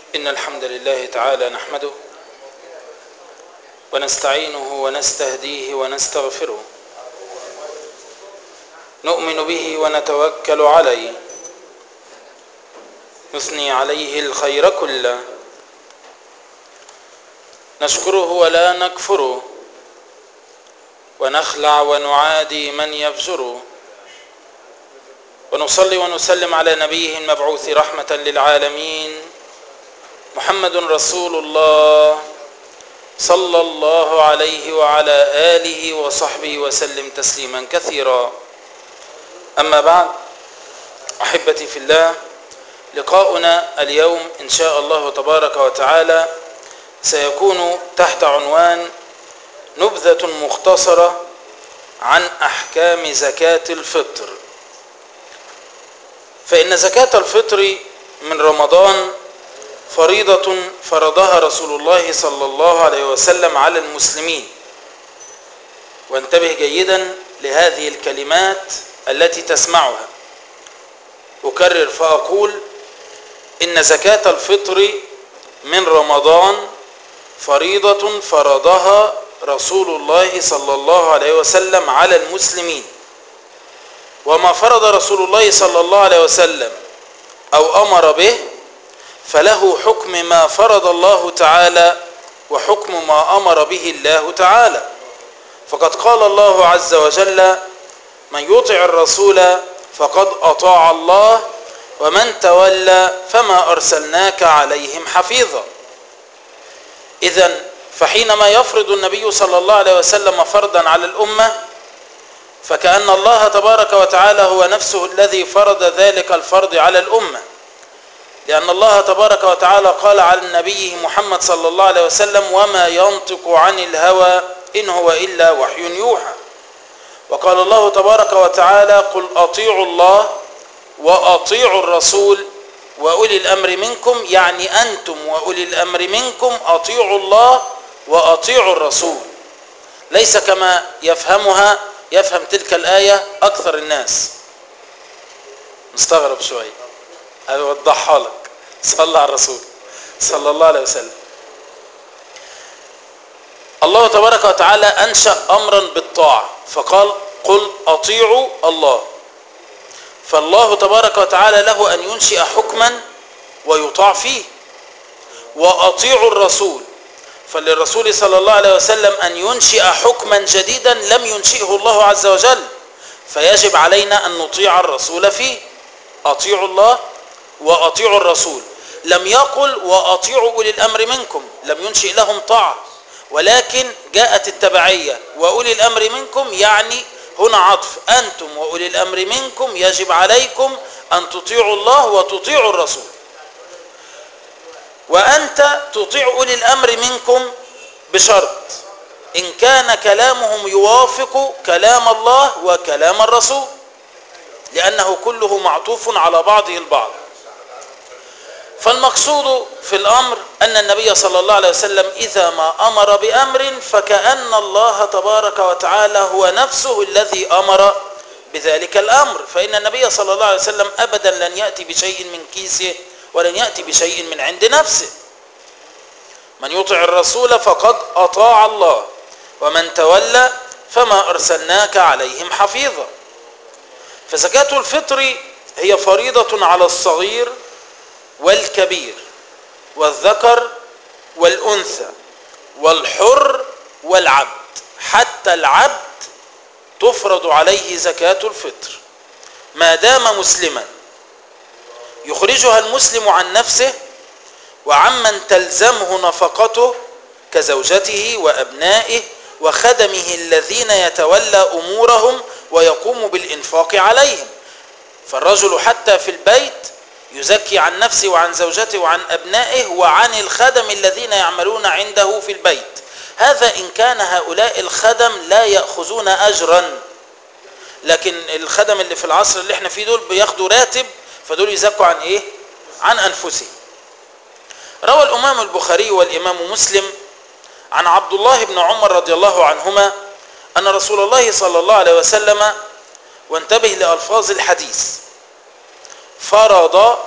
إن الحمد لله تعالى نحمده ونستعينه ونستهديه ونستغفره نؤمن به ونتوكل عليه نثني عليه الخير كله نشكره ولا نكفره ونخلع ونعادي من يفجره ونصلي ونسلم على نبيه المبعوث رحمة للعالمين محمد رسول الله صلى الله عليه وعلى آله وصحبه وسلم تسليما كثيرا أما بعد أحبتي في الله لقاؤنا اليوم إن شاء الله تبارك وتعالى سيكون تحت عنوان نبذة مختصرة عن أحكام زكاة الفطر فإن زكاة الفطر من رمضان فريضة فرضها رسول الله صلى الله عليه وسلم على المسلمين وانتبه جيدا لهذه الكلمات التي تسمعها أكرر فأقول إن زكاة الفطر من رمضان فريضة فرضها رسول الله صلى الله عليه وسلم على المسلمين وما فرض رسول الله صلى الله عليه وسلم أو أمر به فله حكم ما فرض الله تعالى وحكم ما أمر به الله تعالى فقد قال الله عز وجل من يطع الرسول فقد أطاع الله ومن تولى فما أرسلناك عليهم حفيظا إذا فحينما يفرض النبي صلى الله عليه وسلم فرضا على الأمة فكأن الله تبارك وتعالى هو نفسه الذي فرض ذلك الفرض على الأمة لأن الله تبارك وتعالى قال على النبي محمد صلى الله عليه وسلم وما ينطق عن الهوى إن هو إلا وحي يوحى وقال الله تبارك وتعالى قل أطيعوا الله وأطيعوا الرسول وأولي الأمر منكم يعني أنتم وأولي الأمر منكم أطيعوا الله وأطيعوا الرسول ليس كما يفهمها يفهم تلك الآية أكثر الناس مستغرب شوية أوضحها لك صلى على الرسول صلى الله عليه وسلم الله تبارك وتعالى أنشأ أمرا بالطاعة فقال قل أطيعوا الله فالله تبارك وتعالى له أن ينشئ حكما ويطاع فيه وأطيعوا الرسول فللرسول صلى الله عليه وسلم أن ينشئ حكما جديدا لم ينشئه الله عز وجل فيجب علينا أن نطيع الرسول فيه أطيعوا الله وأطيعوا الرسول لم يقل وأطيعوا أولي الأمر منكم لم ينشئ لهم طاعة ولكن جاءت التبعية وأولي الأمر منكم يعني هنا عطف أنتم وأولي الأمر منكم يجب عليكم أن تطيعوا الله وتطيعوا الرسول وأنت تطيع أولي الأمر منكم بشرط إن كان كلامهم يوافق كلام الله وكلام الرسول لأنه كله معطوف على بعضه البعض فالمقصود في الأمر أن النبي صلى الله عليه وسلم إذا ما أمر بأمر فكأن الله تبارك وتعالى هو نفسه الذي أمر بذلك الأمر فإن النبي صلى الله عليه وسلم أبدا لن يأتي بشيء من كيسه ولن يأتي بشيء من عند نفسه من يطع الرسول فقد أطاع الله ومن تولى فما أرسلناك عليهم حفيظا فزكاة الفطر هي فريضة على الصغير والكبير والذكر والأنثى والحر والعبد حتى العبد تفرض عليه زكاة الفطر ما دام مسلما يخرجها المسلم عن نفسه وعمن تلزمه نفقته كزوجته وأبنائه وخدمه الذين يتولى أمورهم ويقوم بالإنفاق عليهم فالرجل حتى في البيت يزكي عن نفسه وعن زوجته وعن أبنائه وعن الخدم الذين يعملون عنده في البيت هذا إن كان هؤلاء الخدم لا يأخذون أجرا لكن الخدم اللي في العصر اللي احنا فيه دول بياخدوا راتب فدول يزكوا عن ايه عن أنفسهم روى الإمام البخاري والإمام مسلم عن عبد الله بن عمر رضي الله عنهما أن رسول الله صلى الله عليه وسلم وانتبه لألفاظ الحديث فرض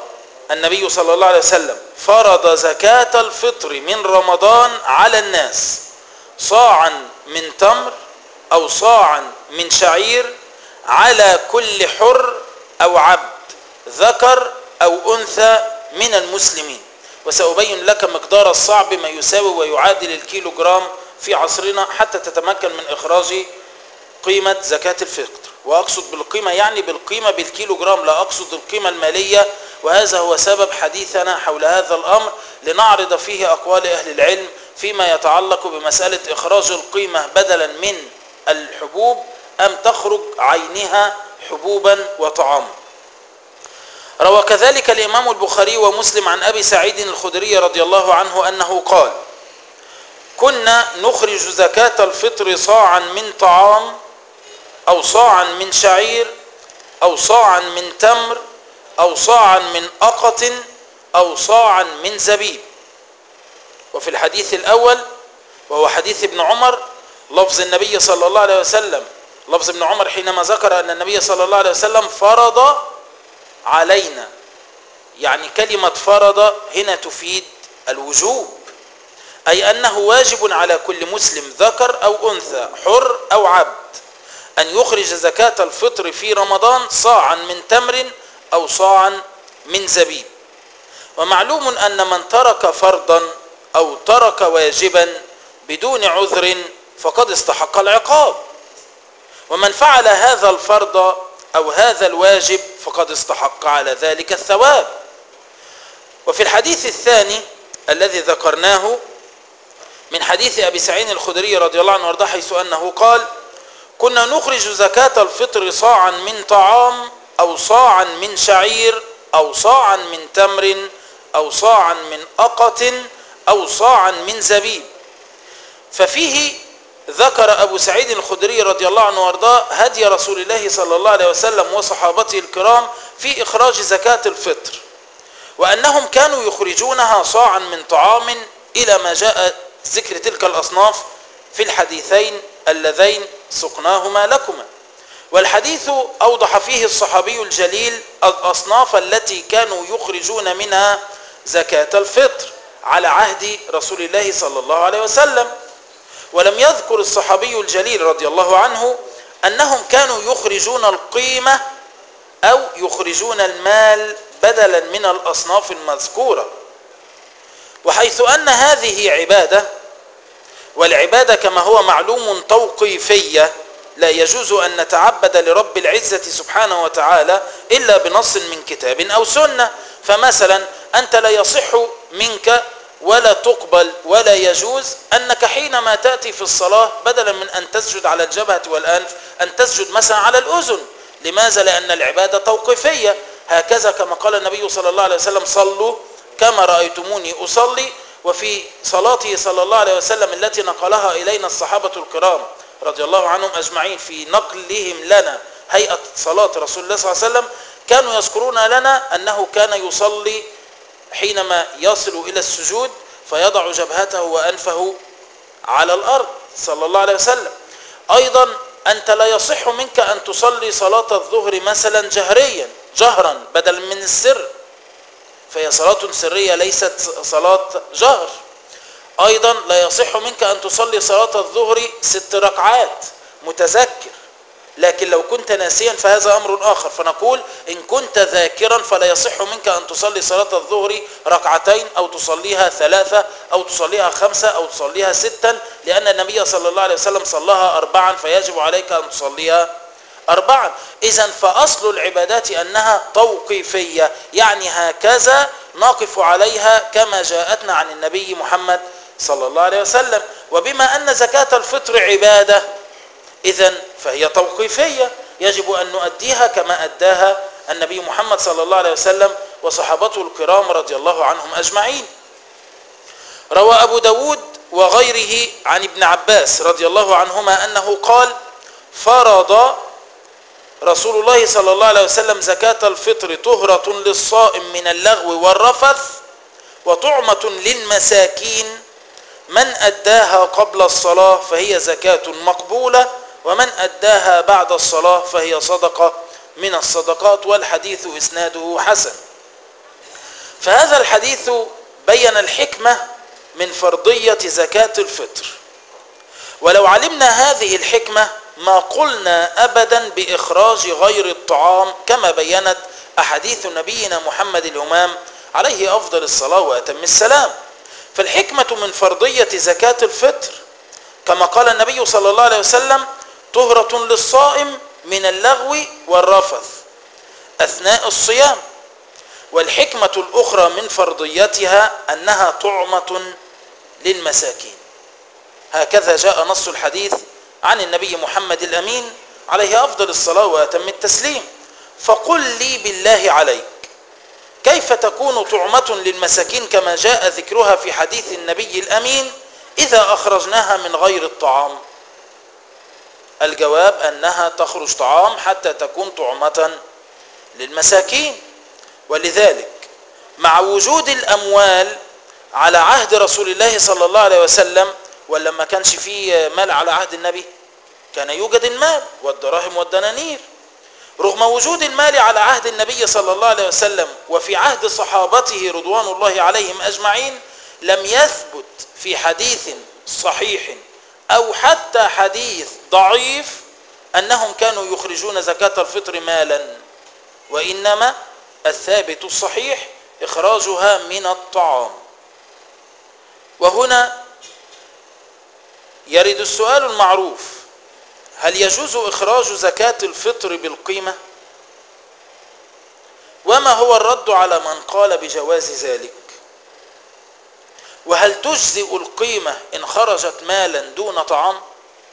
النبي صلى الله عليه وسلم فرض زكاة الفطر من رمضان على الناس صاعا من تمر أو صاعا من شعير على كل حر أو عبد ذكر أو أنثى من المسلمين وسأبين لك مقدار الصاع بما يساوي ويعادل الكيلو جرام في عصرنا حتى تتمكن من إخراج قيمة زكاة الفطر وأقصد بالقيمة يعني بالقيمة بالكيلو جرام لا أقصد القيمة المالية وهذا هو سبب حديثنا حول هذا الأمر لنعرض فيه أقوال أهل العلم فيما يتعلق بمسألة إخراج القيمة بدلا من الحبوب أم تخرج عينها حبوبا وطعاما روى كذلك الإمام البخاري ومسلم عن أبي سعيد الخدري رضي الله عنه أنه قال كنا نخرج زكاة الفطر صاعا من طعام أو صاعا من شعير أو صاعا من تمر أو صاعا من أقط أو صاعا من زبيب وفي الحديث الأول وهو حديث ابن عمر لفظ النبي صلى الله عليه وسلم لفظ ابن عمر حينما ذكر أن النبي صلى الله عليه وسلم فرض علينا يعني كلمة فرض هنا تفيد الوجوب أي أنه واجب على كل مسلم ذكر أو أنثى حر أو عبد أن يخرج زكاة الفطر في رمضان صاعا من تمر أو صاعا من زبيب ومعلوم أن من ترك فرضا أو ترك واجبا بدون عذر فقد استحق العقاب ومن فعل هذا الفرض أو هذا الواجب فقد استحق على ذلك الثواب وفي الحديث الثاني الذي ذكرناه من حديث أبي سعيد الخدري رضي الله عنه وارضاه حيث أنه قال كنا نخرج زكاة الفطر صاعا من طعام أو صاعا من شعير أو صاعا من تمر أو صاعا من أقط أو صاعا من زبيب ففيه ذكر أبو سعيد الخدري رضي الله عنه وارضاه هدي رسول الله صلى الله عليه وسلم وصحابته الكرام في إخراج زكاة الفطر وأنهم كانوا يخرجونها صاعا من طعام إلى ما جاء ذكر تلك الأصناف في الحديثين اللذين سقناهما لكما والحديث أوضح فيه الصحابي الجليل الأصناف التي كانوا يخرجون منها زكاة الفطر على عهد رسول الله صلى الله عليه وسلم ولم يذكر الصحابي الجليل رضي الله عنه أنهم كانوا يخرجون القيمة أو يخرجون المال بدلا من الأصناف المذكورة وحيث أن هذه عبادة والعبادة كما هو معلوم توقيفية لا يجوز أن نتعبد لرب العزة سبحانه وتعالى إلا بنص من كتاب أو سنة فمثلا أنت لا يصح منك ولا تقبل ولا يجوز أنك حينما تأتي في الصلاة بدلا من أن تسجد على الجبهة والأنف أن تسجد مثلا على الأذن لماذا؟ لأن العبادة توقيفية هكذا كما قال النبي صلى الله عليه وسلم صلوا كما رأيتموني أصلي وفي صلاته صلى الله عليه وسلم التي نقلها إلينا الصحابة الكرام رضي الله عنهم أجمعين في نقلهم لنا هيئة صلاة رسول الله صلى الله عليه وسلم كانوا يذكرون لنا أنه كان يصلي حينما يصل إلى السجود فيضع جبهته وأنفه على الأرض صلى الله عليه وسلم أيضا أنت لا يصح منك أن تصلي صلاة الظهر مثلا جهريا جهرا بدلا من السر فهي صلاة سرية ليست صلاة جهر أيضا لا يصح منك أن تصلي صلاة الظهر ست ركعات متذكر لكن لو كنت ناسيا فهذا أمر آخر فنقول إن كنت ذاكرا فلا يصح منك أن تصلي صلاة الظهر ركعتين أو تصليها ثلاثة أو تصليها خمسة أو تصليها ستا لأن النبي صلى الله عليه وسلم صلاها أربعا فيجب عليك أن تصليها أربعا إذا فأصل العبادات أنها توقيفية يعني هكذا نقف عليها كما جاءتنا عن النبي محمد صلى الله عليه وسلم وبما أن زكاة الفطر عبادة إذا فهي توقيفية يجب أن نؤديها كما أداها النبي محمد صلى الله عليه وسلم وصحابته الكرام رضي الله عنهم أجمعين روى أبو داود وغيره عن ابن عباس رضي الله عنهما أنه قال فرض رسول الله صلى الله عليه وسلم زكاة الفطر طهرة للصائم من اللغو والرفث وطعمة للمساكين من أداها قبل الصلاة فهي زكاة مقبولة ومن أداها بعد الصلاة فهي صدقة من الصدقات والحديث إسناده حسن فهذا الحديث بين الحكمة من فرضية زكاة الفطر ولو علمنا هذه الحكمة ما قلنا أبدا بإخراج غير الطعام كما بينت أحاديث نبينا محمد الهمام عليه أفضل الصلاة وأتم السلام فالحكمة من فرضية زكاة الفطر كما قال النبي صلى الله عليه وسلم طهرة للصائم من اللغو والرفث أثناء الصيام والحكمة الأخرى من فرضيتها أنها طعمة للمساكين هكذا جاء نص الحديث عن النبي محمد الأمين عليه أفضل الصلاة وأتم التسليم فقل لي بالله عليك كيف تكون طعمة للمساكين كما جاء ذكرها في حديث النبي الأمين إذا أخرجناها من غير الطعام الجواب أنها تخرج طعام حتى تكون طعمة للمساكين ولذلك مع وجود الأموال على عهد رسول الله صلى الله عليه وسلم ولا ما كانش فيه مال على عهد النبي كان يوجد المال والدراهم والدنانير رغم وجود المال على عهد النبي صلى الله عليه وسلم وفي عهد صحابته رضوان الله عليهم أجمعين لم يثبت في حديث صحيح أو حتى حديث ضعيف أنهم كانوا يخرجون زكاة الفطر مالا وإنما الثابت الصحيح إخراجها من الطعام وهنا يرد السؤال المعروف هل يجوز إخراج زكاة الفطر بالقيمة وما هو الرد على من قال بجواز ذلك وهل تجزئ القيمة إن خرجت مالا دون طعام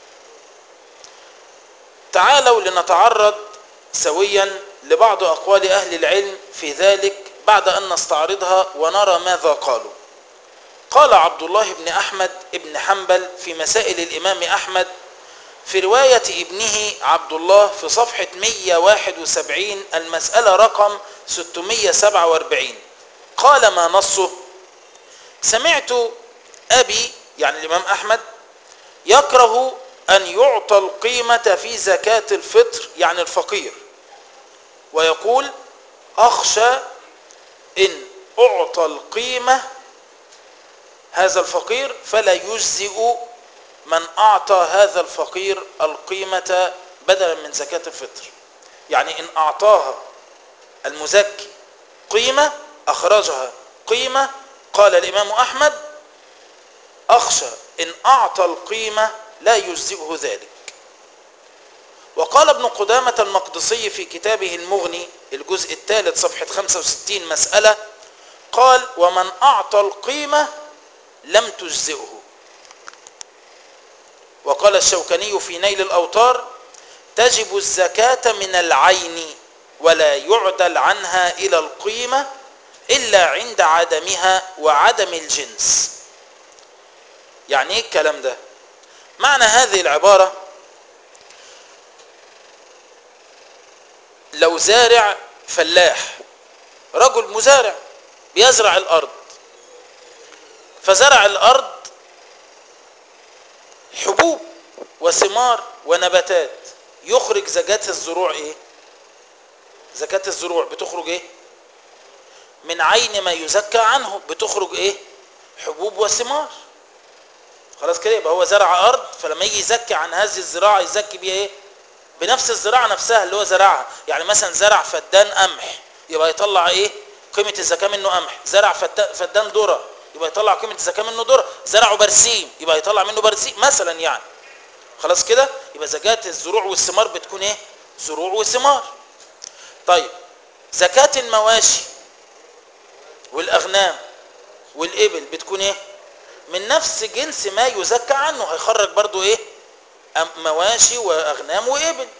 تعالوا لنتعرض سويا لبعض أقوال أهل العلم في ذلك بعد أن نستعرضها ونرى ماذا قالوا قال عبد الله بن أحمد بن حنبل في مسائل الإمام أحمد في رواية ابنه عبد الله في صفحة 171 المسألة رقم 647 قال ما نصه سمعت أبي يعني الإمام أحمد يكره أن يعطى القيمة في زكاة الفطر يعني الفقير ويقول أخشى إن أعطى القيمة هذا الفقير فلا يجزئ من أعطى هذا الفقير القيمة بدلا من زكاة الفطر يعني إن أعطاها المزكي قيمة أخرجها قيمة قال الإمام أحمد أخشى إن أعطى القيمة لا يجزئه ذلك وقال ابن قدامة المقدسي في كتابه المغني الجزء الثالث صفحة 65 مسألة قال ومن أعطى القيمة لم تجزئه وقال الشوكاني في نيل الأوطار تجب الزكاة من العين ولا يعدل عنها إلى القيمة إلا عند عدمها وعدم الجنس يعني ايه الكلام ده معنى هذه العبارة لو زارع فلاح رجل مزارع بيزرع الأرض فزرع الأرض حبوب وثمار ونباتات يخرج زكاة الزروع ايه زكاة الزروع بتخرج ايه من عين ما يزكى عنه بتخرج ايه حبوب وثمار خلاص كده يبقى هو زرع ارض فلما يجي يزكي عن هذه الزراعه يزكي بيها ايه بنفس الزراعه نفسها اللي هو زرعها يعني مثلا زرع فدان قمح يبقى يطلع ايه قيمه الزكاه منه قمح زرع فدان ذره يبقى يطلع قيمه الزكاه منه ذره زرعه برسيم يبقى يطلع منه برسيم مثلا يعني خلاص كده يبقى زكاه الزروع والثمار بتكون ايه زروع وثمار طيب زكاه المواشي والاغنام والابل بتكون ايه من نفس جنس ما يزكى عنه هيخرج برضو ايه مواشي واغنام وابل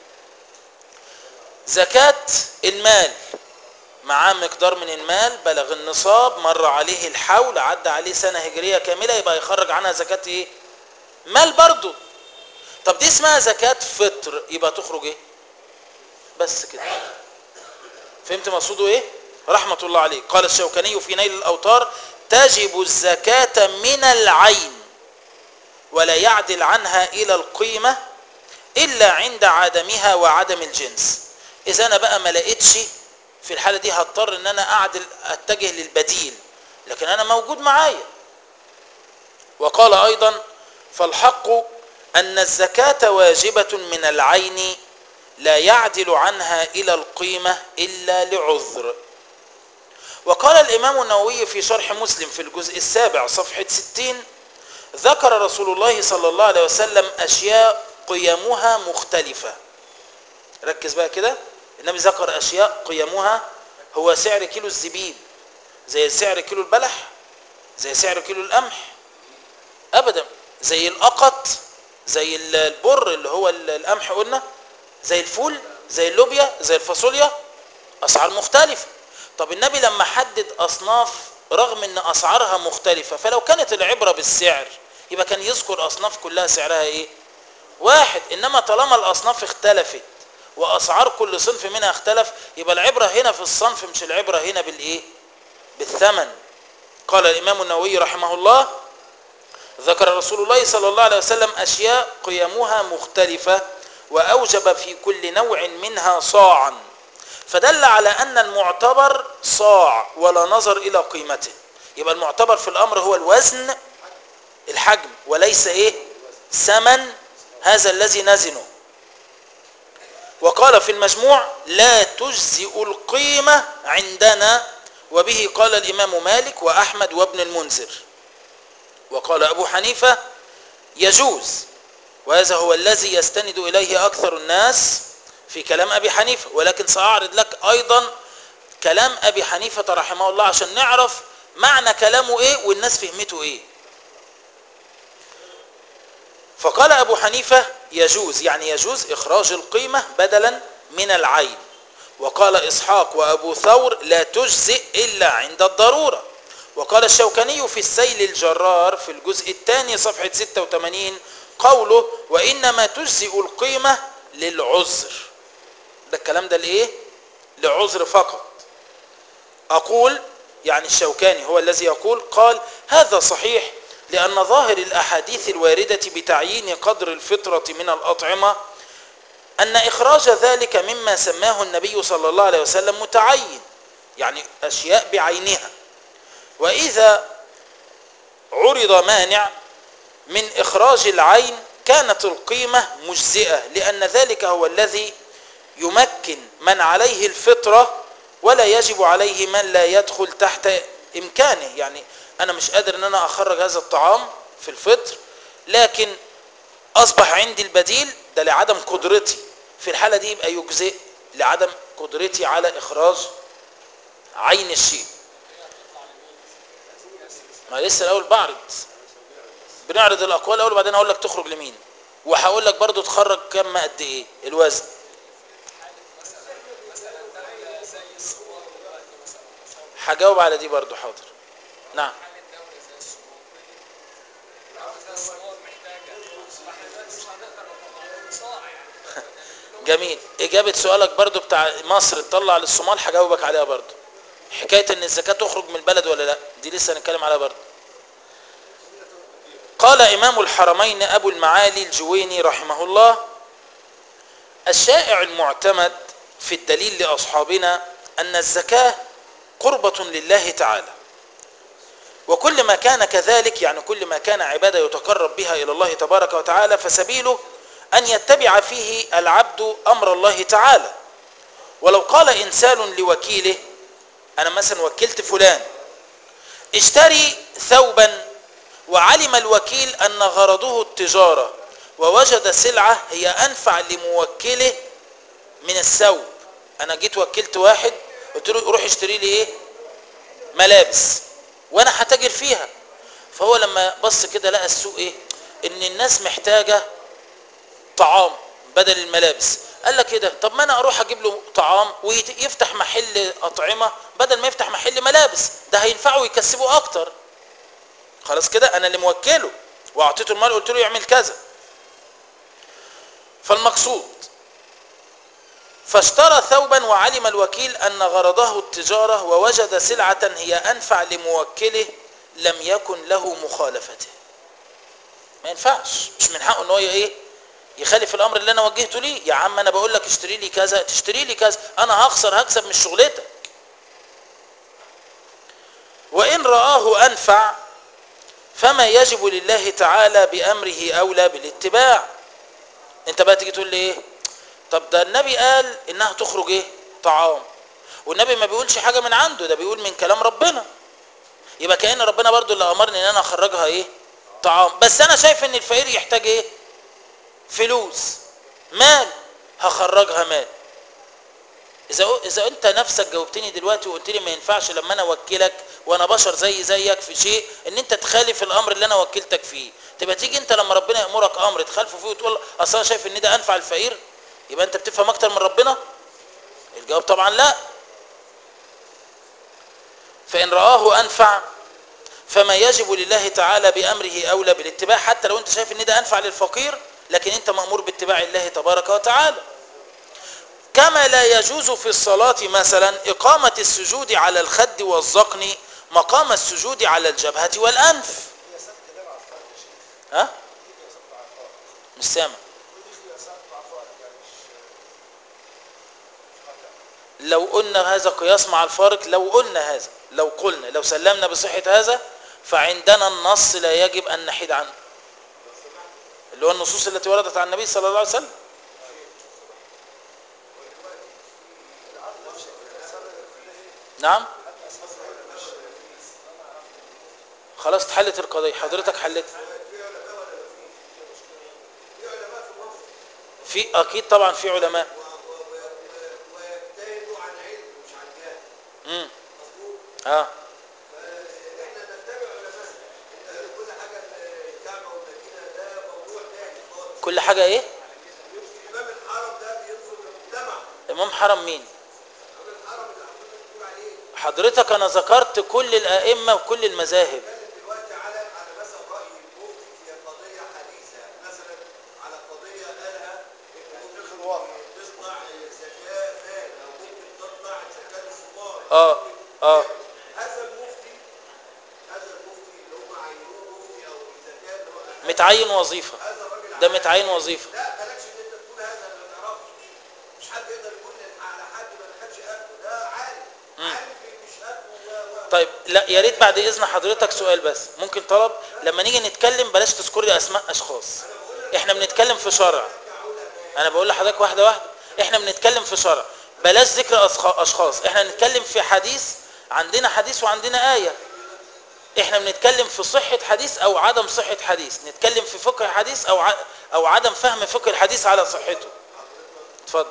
زكاة المال معاه مقدار من المال بلغ النصاب مر عليه الحول عدى عليه سنة هجرية كاملة يبقى يخرج عنها زكاة ايه مال برضو طب دي اسمها زكاة فطر يبقى تخرج ايه بس كده فهمت مقصوده ايه رحمة الله عليه قال الشوكاني في نيل الأوطار تجب الزكاة من العين ولا يعدل عنها إلى القيمة إلا عند عدمها وعدم الجنس إذا أنا بقى ما لقيتش في الحالة دي هضطر ان انا اعدل اتجه للبديل لكن انا موجود معايا وقال ايضا فالحق ان الزكاة واجبة من العين لا يعدل عنها الى القيمة الا لعذر وقال الامام النووي في شرح مسلم في الجزء السابع صفحة ستين ذكر رسول الله صلى الله عليه وسلم اشياء قيمها مختلفة ركز بقى كده النبي ذكر اشياء قيمها هو سعر كيلو الزبيب زي سعر كيلو البلح زي سعر كيلو القمح ابدا زي الأقط زي البر اللي هو القمح قلنا زي الفول زي اللوبيا زي الفاصوليا اسعار مختلفه طب النبي لما حدد اصناف رغم ان اسعارها مختلفه فلو كانت العبره بالسعر يبقى كان يذكر اصناف كلها سعرها ايه واحد انما طالما الاصناف اختلفت واسعار كل صنف منها اختلف يبقى العبره هنا في الصنف مش العبره هنا بالايه بالثمن قال الامام النووي رحمه الله ذكر رسول الله صلى الله عليه وسلم اشياء قيمها مختلفه واوجب في كل نوع منها صاعا فدل على ان المعتبر صاع ولا نظر الى قيمته يبقى المعتبر في الامر هو الوزن الحجم وليس ايه ثمن هذا الذي نزنه وقال في المجموع لا تجزئ القيمة عندنا وبه قال الإمام مالك وأحمد وابن المنذر وقال أبو حنيفة يجوز وهذا هو الذي يستند إليه أكثر الناس في كلام أبي حنيفة ولكن سأعرض لك أيضا كلام أبي حنيفة رحمه الله عشان نعرف معنى كلامه إيه والناس فهمته إيه فقال أبو حنيفة يجوز يعني يجوز إخراج القيمة بدلا من العين وقال إسحاق وأبو ثور لا تجزئ إلا عند الضرورة وقال الشوكاني في السيل الجرار في الجزء الثاني صفحة 86 قوله وإنما تجزئ القيمة للعذر ده الكلام ده لإيه لعذر فقط أقول يعني الشوكاني هو الذي يقول قال هذا صحيح لأن ظاهر الأحاديث الواردة بتعيين قدر الفطرة من الأطعمة أن إخراج ذلك مما سماه النبي صلى الله عليه وسلم متعين يعني أشياء بعينها وإذا عرض مانع من إخراج العين كانت القيمة مجزئة لأن ذلك هو الذي يمكن من عليه الفطرة ولا يجب عليه من لا يدخل تحت إمكانه يعني أنا مش قادر أن أنا أخرج هذا الطعام في الفطر لكن أصبح عندي البديل ده لعدم قدرتي في الحالة دي يبقى يجزئ لعدم قدرتي على إخراج عين الشيء ما لسه الأول بعرض بنعرض الأقوال الأول وبعدين أقول لك تخرج لمين وهقول لك برضو تخرج كم قد إيه الوزن هجاوب على دي برضو حاضر نعم جميل إجابة سؤالك برضو بتاع مصر تطلع للصومال هجاوبك عليها برضو حكاية ان الزكاة تخرج من البلد ولا لا دي لسه هنتكلم عليها برضو قال إمام الحرمين أبو المعالي الجويني رحمه الله الشائع المعتمد في الدليل لأصحابنا أن الزكاة قربة لله تعالى وكل ما كان كذلك يعني كل ما كان عبادة يتقرب بها إلى الله تبارك وتعالى فسبيله أن يتبع فيه العبد أمر الله تعالى ولو قال إنسان لوكيله أنا مثلا وكلت فلان اشتري ثوبا وعلم الوكيل أن غرضه التجارة ووجد سلعة هي أنفع لموكله من الثوب أنا جيت وكلت واحد قلت له روح اشتري لي إيه ملابس وأنا هتاجر فيها فهو لما بص كده لقى السوق إيه إن الناس محتاجة طعام بدل الملابس قال لك كده طب ما انا اروح اجيب له طعام ويفتح محل اطعمه بدل ما يفتح محل ملابس ده هينفعه ويكسبه اكتر خلاص كده انا اللي موكله واعطيته المال قلت له يعمل كذا فالمقصود فاشترى ثوبا وعلم الوكيل ان غرضه التجاره ووجد سلعه هي انفع لموكله لم يكن له مخالفته ما ينفعش مش من حقه ان هو ايه يخالف الامر اللي انا وجهته ليه يا عم انا بقول لك اشتري لي كذا تشتري لي كذا انا هخسر هكسب من شغلتك وإن رآه أنفع فما يجب لله تعالى بأمره أولى بالاتباع انت بقى تيجي تقول لي ايه طب ده النبي قال انها تخرج ايه طعام والنبي ما بيقولش حاجة من عنده ده بيقول من كلام ربنا يبقى كأن ربنا برضو اللي أمرني ان انا اخرجها ايه طعام بس انا شايف ان الفقير يحتاج ايه فلوس مال هخرجها مال اذا اذا انت نفسك جاوبتني دلوقتي وقلت لي ما ينفعش لما انا اوكلك وانا بشر زي زيك في شيء ان انت تخالف الامر اللي انا وكلتك فيه تبقى تيجي انت لما ربنا يامرك امر تخالفه فيه وتقول اصل انا شايف ان ده انفع الفقير يبقى انت بتفهم اكتر من ربنا الجواب طبعا لا فان رآه انفع فما يجب لله تعالى بامره اولى بالاتباع حتى لو انت شايف ان ده انفع للفقير لكن انت مامور باتباع الله تبارك وتعالى كما لا يجوز في الصلاة مثلا إقامة السجود على الخد والذقن مقام السجود على الجبهة والأنف ها؟ مش سامع لو قلنا هذا قياس مع الفارق لو قلنا هذا لو قلنا لو سلمنا بصحة هذا فعندنا النص لا يجب أن نحيد عنه اللي هو النصوص التي وردت عن النبي صلى الله عليه وسلم نعم خلاص اتحلت القضية حضرتك حلتها في اكيد طبعا في علماء ويجتهدوا عن علم مش عن جهل امم مظبوط اه فاحنا نتبع علماء انت كل حاجه الكعبه والمدينه ده موضوع تاني خالص كل حاجة ايه امام الحرم ده بينظر للمجتمع امام حرم مين امام الحرم اللي حضرتك بتقول عليه حضرتك انا ذكرت كل الائمة وكل المذاهب بنتكلم دلوقتي على على مثلا راي المفتي في قضيه حديثه مثلا على قضيه قالها ان ممكن تصنع زكاه مال او ممكن تطلع زكاه الصغار اه اه هذا المفتي هذا المفتي اللي هم عينوه مفتي او الزكاه اللي هو متعين وظيفة هذا الراجل ده متعين وظيفة لا بلاش ان انت تقول هذا اللي ما تعرفش مش حد يقدر يقول على حد ما دخلش قلبه ده عالم عالم مش قلبه و و طيب لا يا ريت بعد اذن حضرتك سؤال بس ممكن طلب لما نيجي نتكلم بلاش تذكر لي اسماء اشخاص احنا بنتكلم في شرع انا بقول لحضرتك واحده واحده احنا بنتكلم في شرع بلاش ذكر أصخ- اشخاص احنا بنتكلم في حديث عندنا حديث وعندنا ايه احنا بنتكلم في صحة حديث او عدم صحة حديث نتكلم في فقه حديث او ع... او عدم فهم فقه الحديث على صحته اتفضل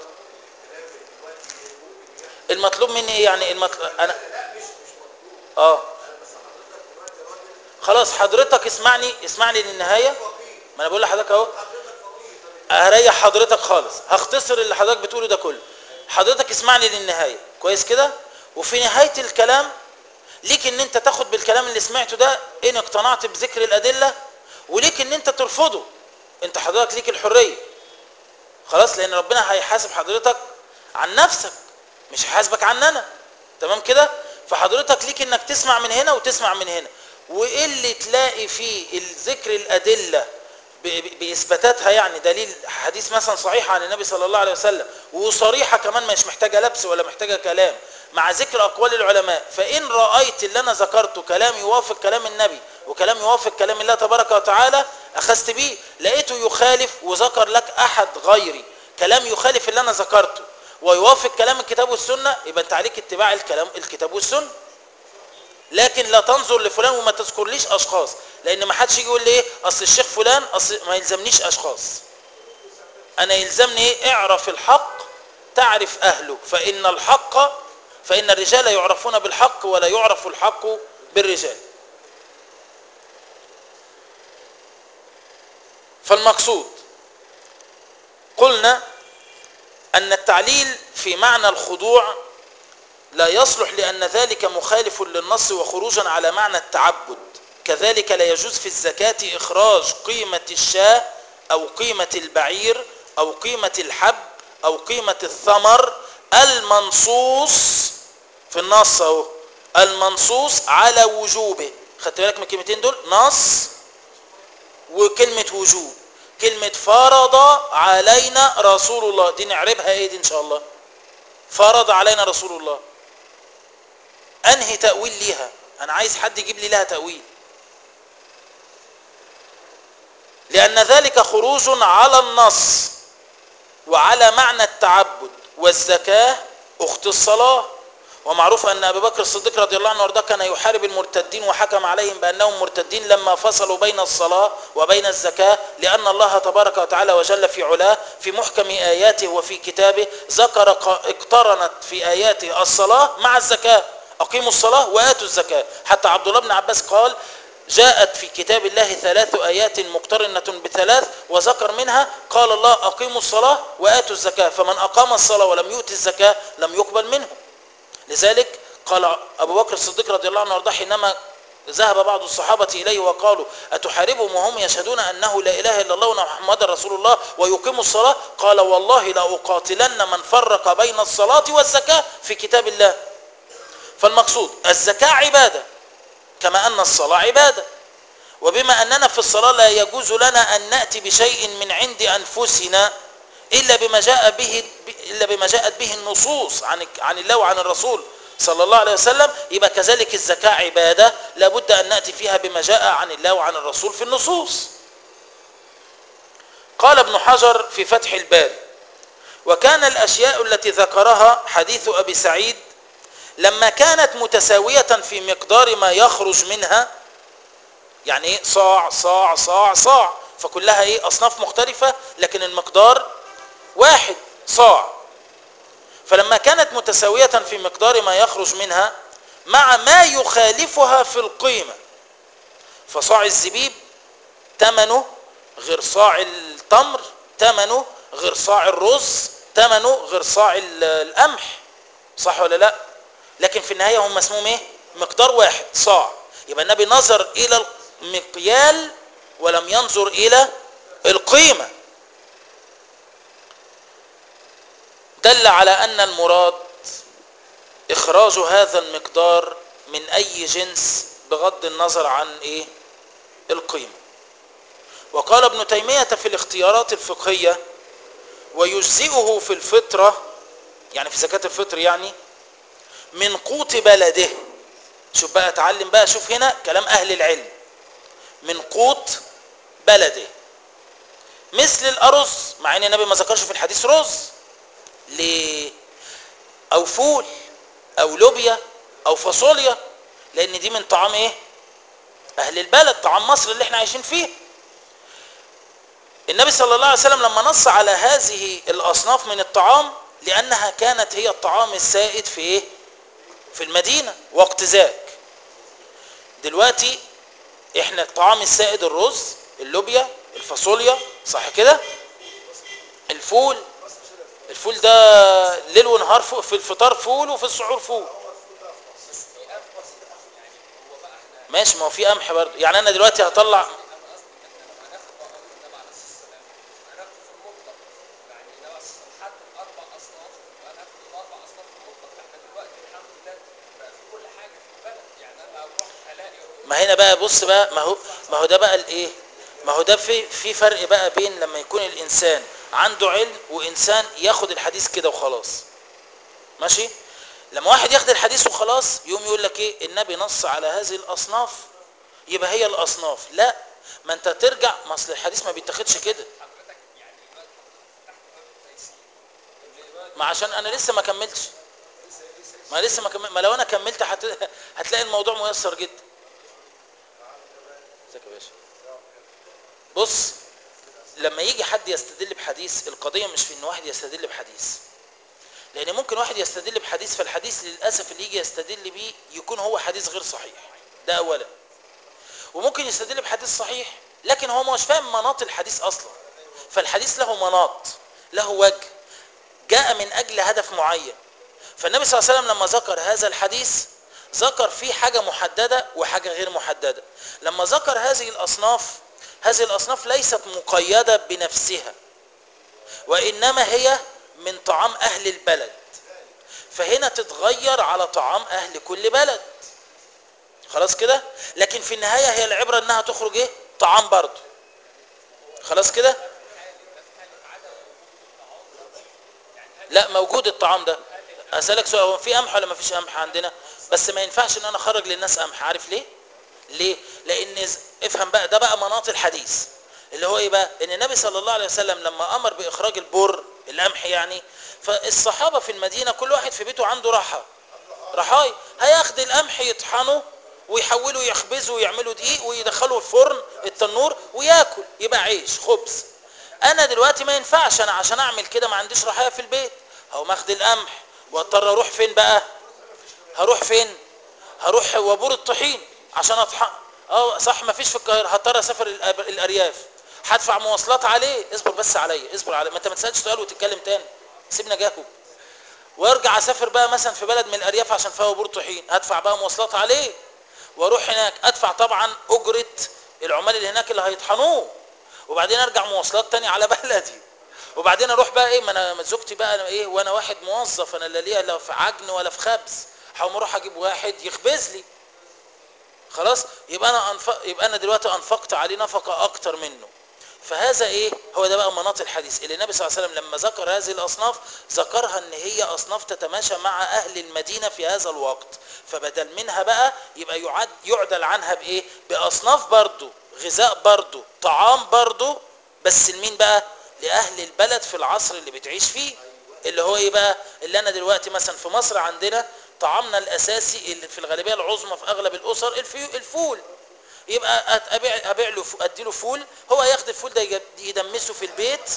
المطلوب مني ايه يعني المطلوب انا اه خلاص حضرتك اسمعني اسمعني للنهاية ما انا بقول لحضرتك اهو هريح حضرتك خالص هختصر اللي حضرتك بتقوله ده كله حضرتك اسمعني للنهاية كويس كده وفي نهاية الكلام ليك ان انت تاخد بالكلام اللي سمعته ده ان اقتنعت بذكر الادلة وليك ان انت ترفضه انت حضرتك ليك الحرية خلاص لان ربنا هيحاسب حضرتك عن نفسك مش هيحاسبك عننا تمام كده فحضرتك ليك انك تسمع من هنا وتسمع من هنا وايه اللي تلاقي فيه الذكر الادله ب- ب- باثباتاتها يعني دليل حديث مثلا صحيح عن النبي صلى الله عليه وسلم وصريحه كمان مش محتاجه لبس ولا محتاجه كلام مع ذكر اقوال العلماء فان رايت اللي انا ذكرته كلام يوافق كلام النبي وكلام يوافق كلام الله تبارك وتعالى اخذت بيه لقيته يخالف وذكر لك احد غيري كلام يخالف اللي انا ذكرته ويوافق كلام الكتاب والسنه يبقى انت عليك اتباع الكلام الكتاب والسنه لكن لا تنظر لفلان وما تذكرليش اشخاص لان ما حدش يجي يقول لي ايه اصل الشيخ فلان اصل ما يلزمنيش اشخاص انا يلزمني ايه اعرف الحق تعرف اهله فان الحق فان الرجال يعرفون بالحق ولا يعرف الحق بالرجال فالمقصود قلنا ان التعليل في معنى الخضوع لا يصلح لأن ذلك مخالف للنص وخروجا على معنى التعبد كذلك لا يجوز في الزكاة إخراج قيمة الشاة أو قيمة البعير أو قيمة الحب أو قيمة الثمر المنصوص في النص أهو المنصوص على وجوبه خدت بالك من الكلمتين دول نص وكلمة وجوب كلمة فرض علينا رسول الله دي نعربها ايه دي ان شاء الله فرض علينا رسول الله انهي تأويل ليها انا عايز حد يجيب لي لها تأويل لأن ذلك خروج على النص وعلى معنى التعبد والزكاة أخت الصلاة ومعروف أن أبي بكر الصديق رضي الله عنه وارضاه كان يحارب المرتدين وحكم عليهم بأنهم مرتدين لما فصلوا بين الصلاة وبين الزكاة لأن الله تبارك وتعالى وجل في علاه في محكم آياته وفي كتابه ذكر اقترنت في آياته الصلاة مع الزكاة أقيموا الصلاة وآتوا الزكاة حتى عبد الله بن عباس قال جاءت في كتاب الله ثلاث آيات مقترنة بثلاث وذكر منها قال الله أقيموا الصلاة وآتوا الزكاة فمن أقام الصلاة ولم يؤت الزكاة لم يقبل منه لذلك قال أبو بكر الصديق رضي الله عنه وارضاه حينما ذهب بعض الصحابة إليه وقالوا أتحاربهم وهم يشهدون أنه لا إله إلا الله وأن محمد رسول الله ويقيموا الصلاة قال والله لأقاتلن من فرق بين الصلاة والزكاة في كتاب الله فالمقصود الزكاة عبادة كما أن الصلاة عبادة وبما أننا في الصلاة لا يجوز لنا أن نأتي بشيء من عند أنفسنا إلا بما جاء به إلا بما جاءت به النصوص عن عن الله وعن الرسول صلى الله عليه وسلم يبقى كذلك الزكاة عبادة لابد أن نأتي فيها بما جاء عن الله وعن الرسول في النصوص قال ابن حجر في فتح الباري وكان الأشياء التي ذكرها حديث أبي سعيد لما كانت متساوية في مقدار ما يخرج منها يعني ايه صاع صاع صاع صاع فكلها ايه اصناف مختلفة لكن المقدار واحد صاع فلما كانت متساوية في مقدار ما يخرج منها مع ما يخالفها في القيمة فصاع الزبيب ثمنه غير صاع التمر ثمنه غير صاع الرز ثمنه غير صاع القمح صح ولا لا لكن في النهاية هم اسمهم ايه مقدار واحد صاع يبقى النبي نظر الى المقيال ولم ينظر الى القيمة دل على ان المراد اخراج هذا المقدار من اي جنس بغض النظر عن ايه القيمة وقال ابن تيمية في الاختيارات الفقهية ويجزئه في الفطرة يعني في زكاة الفطر يعني من قوت بلده شوف بقى اتعلم بقى شوف هنا كلام اهل العلم من قوت بلده مثل الارز مع ان النبي ما ذكرش في الحديث رز ليه او فول او لوبيا او فاصوليا لان دي من طعام ايه اهل البلد طعام مصر اللي احنا عايشين فيه النبي صلى الله عليه وسلم لما نص على هذه الاصناف من الطعام لانها كانت هي الطعام السائد في ايه في المدينة وقت ذاك دلوقتي احنا الطعام السائد الرز اللوبيا الفاصوليا صح كده الفول الفول ده ليل ونهار فوق في الفطار فول وفي السحور فول ماشي ما هو في قمح برضه يعني انا دلوقتي هطلع ما هنا بقى بص بقى ما هو ما هو ده بقى الايه ما هو ده في في فرق بقى بين لما يكون الانسان عنده علم وانسان ياخد الحديث كده وخلاص ماشي لما واحد ياخد الحديث وخلاص يقوم يقول لك ايه النبي نص على هذه الاصناف يبقى هي الاصناف لا ما انت ترجع ما اصل الحديث ما بيتاخدش كده ما عشان انا لسه ما كملتش ما لسه ما كمل ما لو انا كملت هت... هتلاقي الموضوع ميسر جدا ازيك يا باشا بص لما يجي حد يستدل بحديث القضية مش في ان واحد يستدل بحديث لان ممكن واحد يستدل بحديث فالحديث للأسف اللي يجي يستدل بيه يكون هو حديث غير صحيح ده اولا وممكن يستدل بحديث صحيح لكن هو مش فاهم مناط الحديث اصلا فالحديث له مناط له وجه جاء من اجل هدف معين فالنبي صلى الله عليه وسلم لما ذكر هذا الحديث ذكر فيه حاجة محددة وحاجة غير محددة لما ذكر هذه الأصناف هذه الأصناف ليست مقيدة بنفسها وإنما هي من طعام أهل البلد فهنا تتغير على طعام أهل كل بلد خلاص كده لكن في النهاية هي العبرة انها تخرج ايه طعام برضه خلاص كده لا موجود الطعام ده اسالك سؤال هو في قمح ولا ما فيش قمح عندنا بس ما ينفعش ان انا اخرج للناس قمح عارف ليه ليه لان ز- افهم بقى ده بقى مناط الحديث اللي هو ايه بقى ان النبي صلى الله عليه وسلم لما امر باخراج البر القمح يعني فالصحابه في المدينه كل واحد في بيته عنده راحه رحاي هياخد القمح يطحنه ويحولوا يخبزوا ويعملوا دقيق ويدخلوا الفرن التنور وياكل يبقى عيش خبز انا دلوقتي ما ينفعش انا عشان اعمل كده ما عنديش رحايا في البيت هقوم اخد القمح واضطر اروح فين بقى هروح فين هروح وابور الطحين عشان اطحن اه صح ما فيش في القاهره هضطر اسافر الأب- الارياف هدفع مواصلات عليه اصبر بس عليا اصبر عليا ما انت ما تسالش سؤال وتتكلم تاني سيبنا جاكم وارجع اسافر بقى مثلا في بلد من الارياف عشان فيها وبور طحين هدفع بقى مواصلات عليه واروح هناك ادفع طبعا اجره العمال اللي هناك اللي هيطحنوه وبعدين ارجع مواصلات تاني على بلدي وبعدين اروح بقى ايه ما انا زوجتي بقى أنا ايه وانا واحد موظف انا لا ليا لا في عجن ولا في خبز هقوم اروح اجيب واحد يخبز لي خلاص يبقى انا أنفق يبقى انا دلوقتي انفقت عليه نفقه اكتر منه فهذا ايه هو ده بقى مناط الحديث اللي النبي صلى الله عليه وسلم لما ذكر هذه الاصناف ذكرها ان هي اصناف تتماشى مع اهل المدينه في هذا الوقت فبدل منها بقى يبقى يعد يعدل عنها بايه باصناف برضو غذاء برضو طعام برضو بس لمين بقى لاهل البلد في العصر اللي بتعيش فيه اللي هو ايه بقى اللي انا دلوقتي مثلا في مصر عندنا طعامنا الاساسي اللي في الغالبيه العظمى في اغلب الاسر الفيو- الفول يبقى أت- ابيع ابيع له ف- ادي له فول هو ياخد الفول ده يجب- يدمسه في البيت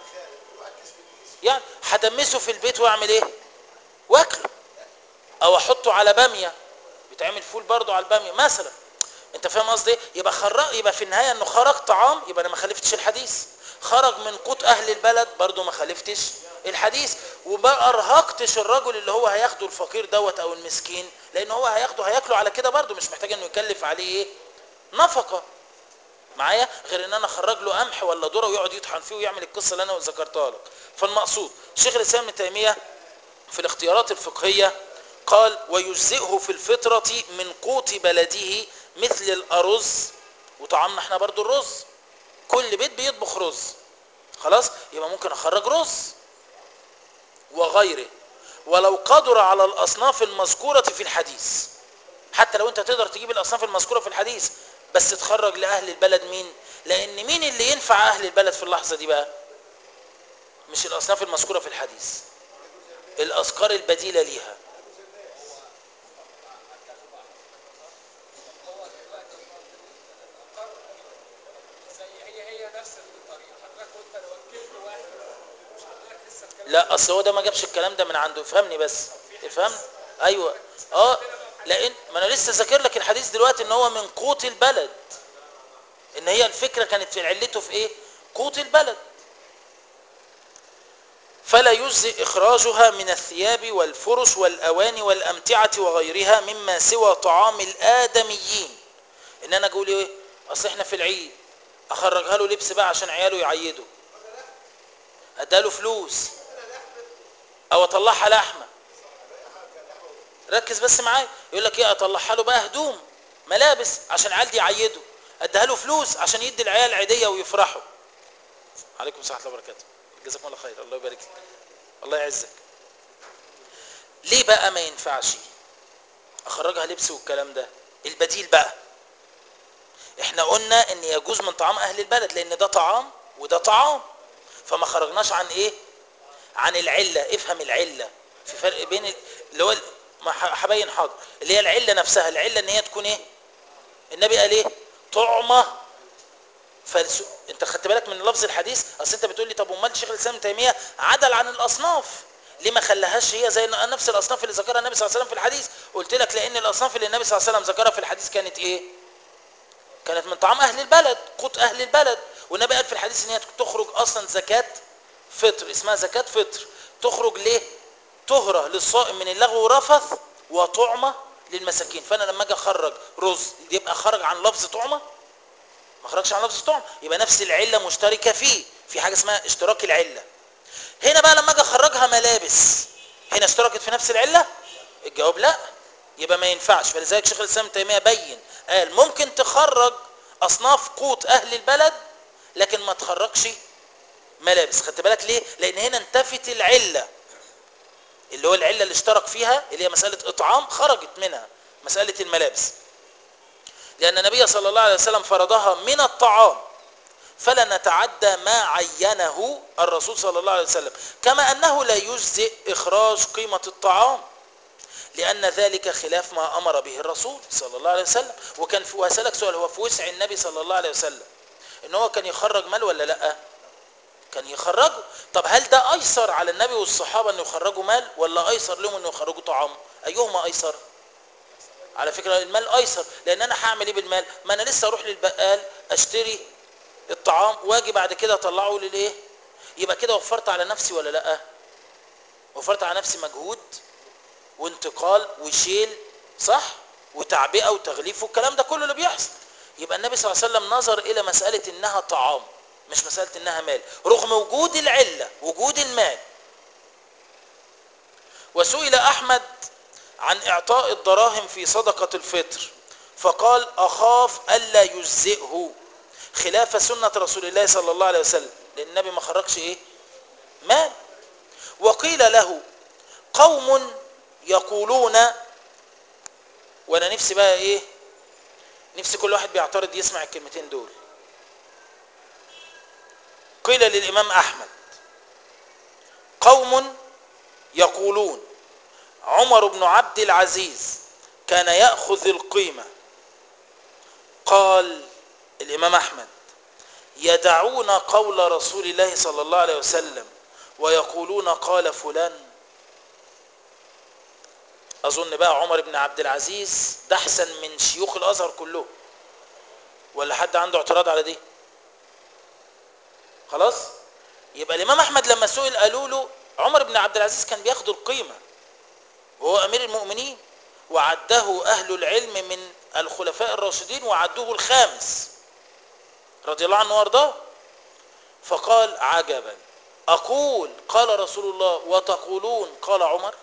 يعني هدمسه في البيت واعمل ايه واكله او احطه على باميه بيتعمل فول برضه على الباميه مثلا انت فاهم قصدي ايه يبقى خرج يبقى في النهايه انه خرج طعام يبقى انا ما خالفتش الحديث خرج من قوت اهل البلد برضه ما خالفتش الحديث وما ارهقتش الرجل اللي هو هياخده الفقير دوت او المسكين لان هو هياخده هياكله على كده برضه مش محتاج انه يكلف عليه ايه نفقه معايا غير ان انا اخرج له قمح ولا ذره ويقعد يطحن فيه ويعمل القصه اللي انا ذكرتها لك فالمقصود شيخ الاسلام ابن تيميه في الاختيارات الفقهيه قال ويجزئه في الفطره من قوت بلده مثل الارز وطعامنا احنا برضو الرز كل بيت بيطبخ رز خلاص يبقى ممكن اخرج رز وغيره ولو قدر على الاصناف المذكوره في الحديث حتى لو انت تقدر تجيب الاصناف المذكوره في الحديث بس تخرج لاهل البلد مين لان مين اللي ينفع اهل البلد في اللحظه دي بقى مش الاصناف المذكوره في الحديث الاذكار البديله ليها زي هي هي نفس الطريقه حضرتك وانت لو وكلت واحد مش حضرتك لسه الكلام لا اصل هو ده ما جابش الكلام ده من عنده افهمني بس افهمني ايوه اه لان ما انا لسه ذاكر لك الحديث دلوقتي ان هو من قوت البلد ان هي الفكره كانت في علته في ايه قوت البلد فلا يجزئ اخراجها من الثياب والفرش والاواني والامتعه وغيرها مما سوى طعام الادميين ان انا اقول ايه اصل احنا في العيد اخرجها له لبس بقى عشان عياله يعيدوا اداله فلوس او اطلعها لحمه ركز بس معايا يقول لك ايه اطلعها له بقى هدوم ملابس عشان العيال دي يعيدوا اديها له فلوس عشان يدي العيال عيديه ويفرحوا عليكم السلام ورحمه الله وبركاته جزاكم الله خير الله يبارك لك الله يعزك ليه بقى ما ينفعش اخرجها لبس والكلام ده البديل بقى احنا قلنا ان يجوز من طعام اهل البلد لان ده طعام وده طعام فما خرجناش عن ايه عن العله افهم العله في فرق بين ال- اللي هو ال- ما ح- هبين حاضر اللي هي العله نفسها العله ان هي تكون ايه النبي قال ايه طعمه فالس... انت خدت بالك من لفظ الحديث اصل انت بتقول لي طب امال شيخ الاسلام ابن تيميه عدل عن الاصناف ليه ما خلاهاش هي زي نفس الاصناف اللي ذكرها النبي صلى الله عليه وسلم في الحديث قلت لك لان الاصناف اللي النبي صلى الله عليه وسلم ذكرها في الحديث كانت ايه كانت من طعام اهل البلد قوت اهل البلد والنبي قال في الحديث ان هي تخرج اصلا زكاه فطر اسمها زكاه فطر تخرج ليه طهره للصائم من اللغو ورفث وطعمه للمساكين فانا لما اجي اخرج رز يبقى خرج عن لفظ طعمه ما خرجش عن لفظ طعم يبقى نفس العله مشتركه فيه في حاجه اسمها اشتراك العله هنا بقى لما اجي اخرجها ملابس هنا اشتركت في نفس العله الجواب لا يبقى ما ينفعش فلذلك شيخ الاسلام ابن تيميه بين قال ممكن تخرج اصناف قوت اهل البلد لكن ما تخرجش ملابس خدت بالك ليه لان هنا انتفت العله اللي هو العله اللي اشترك فيها اللي هي مساله اطعام خرجت منها مساله الملابس لان النبي صلى الله عليه وسلم فرضها من الطعام فلا نتعدى ما عينه الرسول صلى الله عليه وسلم كما انه لا يجزئ اخراج قيمه الطعام لأن ذلك خلاف ما أمر به الرسول صلى الله عليه وسلم وكان في وهسألك سؤال هو في وسع النبي صلى الله عليه وسلم إن هو كان يخرج مال ولا لأ كان يخرجه طب هل ده أيسر على النبي والصحابة أن يخرجوا مال ولا أيسر لهم أن يخرجوا طعام أيهما أيسر على فكرة المال أيسر لأن أنا هعمل إيه بالمال ما أنا لسه أروح للبقال أشتري الطعام واجي بعد كده أطلعه للإيه يبقى كده وفرت على نفسي ولا لأ وفرت على نفسي مجهود وانتقال وشيل صح وتعبئه وتغليف والكلام ده كله اللي بيحصل يبقى النبي صلى الله عليه وسلم نظر الى مساله انها طعام مش مساله انها مال رغم وجود العله وجود المال وسئل احمد عن اعطاء الدراهم في صدقه الفطر فقال اخاف الا يجزئه خلاف سنه رسول الله صلى الله عليه وسلم لان النبي ما خرجش ايه مال وقيل له قوم يقولون وانا نفسي بقى ايه نفسي كل واحد بيعترض يسمع الكلمتين دول قيل للامام احمد قوم يقولون عمر بن عبد العزيز كان ياخذ القيمه قال الامام احمد يدعون قول رسول الله صلى الله عليه وسلم ويقولون قال فلان اظن بقى عمر بن عبد العزيز ده احسن من شيوخ الازهر كلهم ولا حد عنده اعتراض على دي خلاص يبقى الامام احمد لما سئل قالوا له عمر بن عبد العزيز كان بياخد القيمه وهو امير المؤمنين وعده اهل العلم من الخلفاء الراشدين وعدوه الخامس رضي الله عنه وارضاه فقال عجبا اقول قال رسول الله وتقولون قال عمر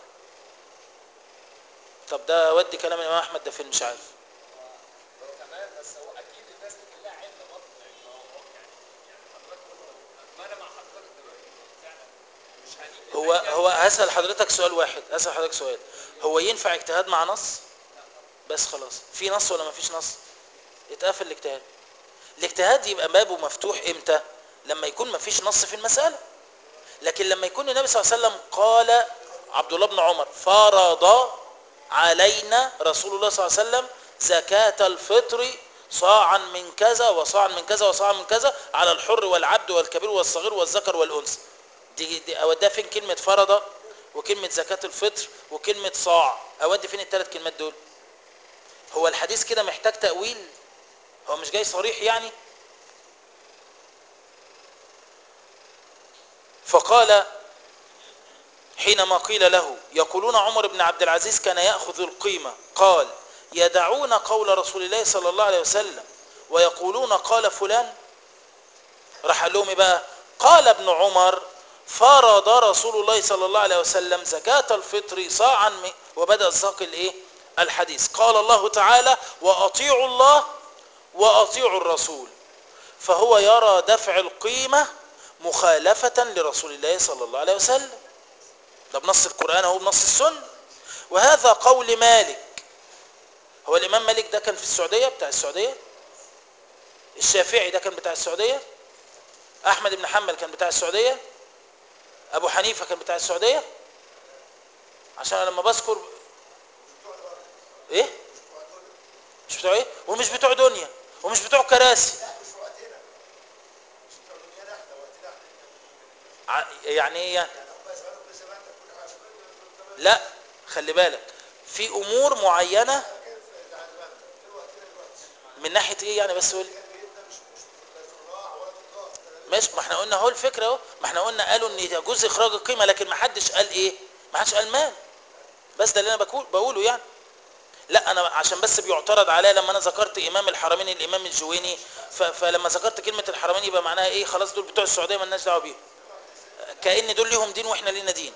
طب ده ودي كلام الامام احمد ده فين مش عارف تمام بس هو اكيد الناس دي كلها علم برضه يعني ما هو يعني يعني حضرتك قلت ما انا مع حضرتك دلوقتي فعلا مش هنيجي هو نتكلم- هو هسأل حضرتك سؤال واحد هسأل حضرتك سؤال هو ينفع اجتهاد مع نص بس خلاص في نص ولا ما فيش نص يتقفل الاجتهاد الاجتهاد يبقى بابه مفتوح امتى لما يكون ما فيش نص في المسألة لكن لما يكون النبي صلى الله عليه وسلم قال عبد الله بن عمر فرض علينا رسول الله صلى الله عليه وسلم زكاة الفطر صاعا من كذا وصاعا من كذا وصاعا من كذا على الحر والعبد والكبير والصغير والذكر والأنثى دي, دي اوديها فين كلمة فرض وكلمة زكاة الفطر وكلمة صاع اودي فين الثلاث كلمات دول هو الحديث كده محتاج تأويل هو مش جاي صريح يعني فقال حينما قيل له يقولون عمر بن عبد العزيز كان يأخذ القيمة قال يدعون قول رسول الله صلى الله عليه وسلم ويقولون قال فلان راح قال لهم إيه بقى قال ابن عمر فرض رسول الله صلى الله عليه وسلم زكاة الفطر صاعا من وبدأ ساق الايه الحديث قال الله تعالى وأطيعوا الله وأطيعوا الرسول فهو يرى دفع القيمة مخالفة لرسول الله صلى الله عليه وسلم ده بنص القرآن أو بنص السنة وهذا قول مالك هو الإمام مالك ده كان في السعودية بتاع السعودية الشافعي ده كان بتاع السعودية أحمد بن حنبل كان بتاع السعودية أبو حنيفة كان بتاع السعودية عشان أنا لما بذكر إيه مش بتوع إيه ومش بتوع دنيا ومش بتوع كراسي لا مش وقتنا مش بتوع دنيانا احنا وقتنا احنا ع- يعني إيه يعني يعني هم يسألوا في زمان كل حاجه لا خلي بالك في امور معينه كان في على زمان في وقتنا دلوقتي من ناحيه ايه يعني بس قول لي. كان جدا مش مش لا زراع ولا تجار ماشي ما احنا قلنا اهو الفكره اهو ما احنا قلنا قالوا ان يجوز اخراج القيمه لكن ما حدش قال ايه ما حدش قال مال بس ده اللي انا بقول بقوله يعني لا انا عشان بس بيعترض عليا لما انا ذكرت امام الحرمين الامام الجويني ف- فلما ذكرت كلمه الحرمين يبقى معناها ايه خلاص دول بتوع السعوديه مالناش دعوه بيهم كان دول ليهم دين واحنا لينا دين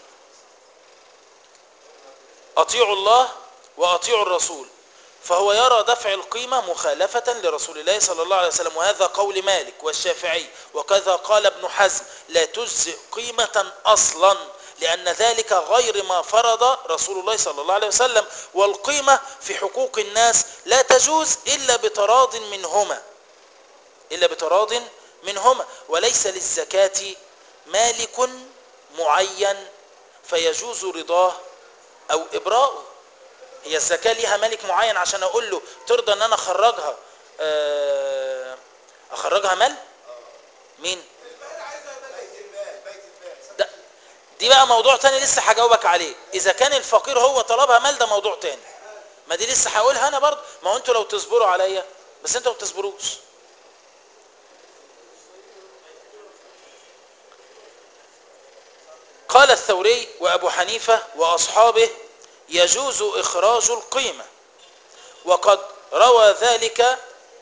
اطيعوا الله واطيعوا الرسول فهو يرى دفع القيمة مخالفة لرسول الله صلى الله عليه وسلم وهذا قول مالك والشافعي وكذا قال ابن حزم لا تجزئ قيمة أصلا لأن ذلك غير ما فرض رسول الله صلى الله عليه وسلم والقيمة في حقوق الناس لا تجوز إلا بتراض منهما إلا بتراض منهما وليس للزكاة مالك معين فيجوز رضاه أو إبراؤه هي الزكاة ليها مالك معين عشان أقول له ترضى أن أنا أخرجها آه، أخرجها مال مين المال عايزها بيت المال بيت المال ده دي بقى موضوع تاني لسه هجاوبك عليه اذا كان الفقير هو طلبها مال ده موضوع تاني ما دي لسه هقولها انا برضه ما هو انتوا لو تصبروا عليا بس انتوا ما بتصبروش قال الثوري وابو حنيفه واصحابه يجوز اخراج القيمه وقد روى ذلك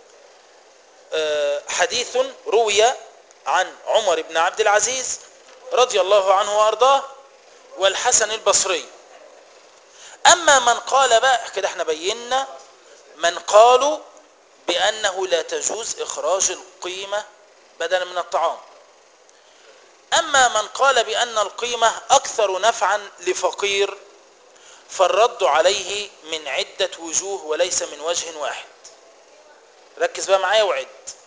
آه، حديث روي عن عمر بن عبد العزيز رضي الله عنه وارضاه والحسن البصري اما من قال بقى كده احنا بينا من قالوا بانه لا تجوز اخراج القيمه بدلا من الطعام اما من قال بان القيمه اكثر نفعا لفقير فالرد عليه من عده وجوه وليس من وجه واحد ركز بقى معايا وعد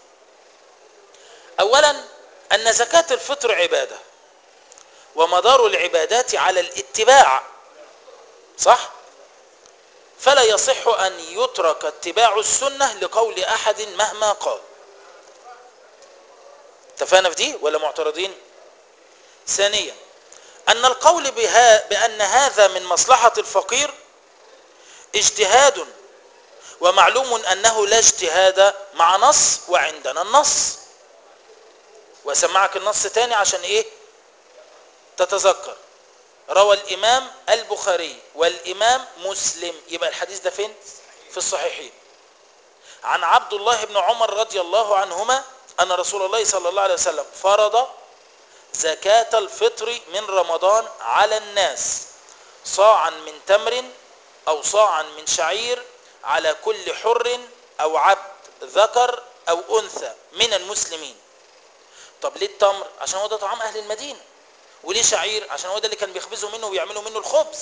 اولا ان زكاه الفطر عباده ومدار العبادات على الاتباع صح فلا يصح ان يترك اتباع السنه لقول احد مهما قال اتفقنا في دي ولا معترضين ثانيا ان القول بها بان هذا من مصلحه الفقير اجتهاد ومعلوم انه لا اجتهاد مع نص وعندنا النص واسمعك النص تاني عشان ايه تتذكر روى الامام البخاري والامام مسلم يبقى الحديث ده فين في الصحيحين عن عبد الله بن عمر رضي الله عنهما ان رسول الله صلى الله عليه وسلم فرض زكاة الفطر من رمضان على الناس صاعا من تمر او صاعا من شعير على كل حر او عبد ذكر او انثى من المسلمين طب ليه التمر عشان هو ده طعام اهل المدينه وليه شعير عشان هو ده اللي كان بيخبزوا منه ويعملوا منه الخبز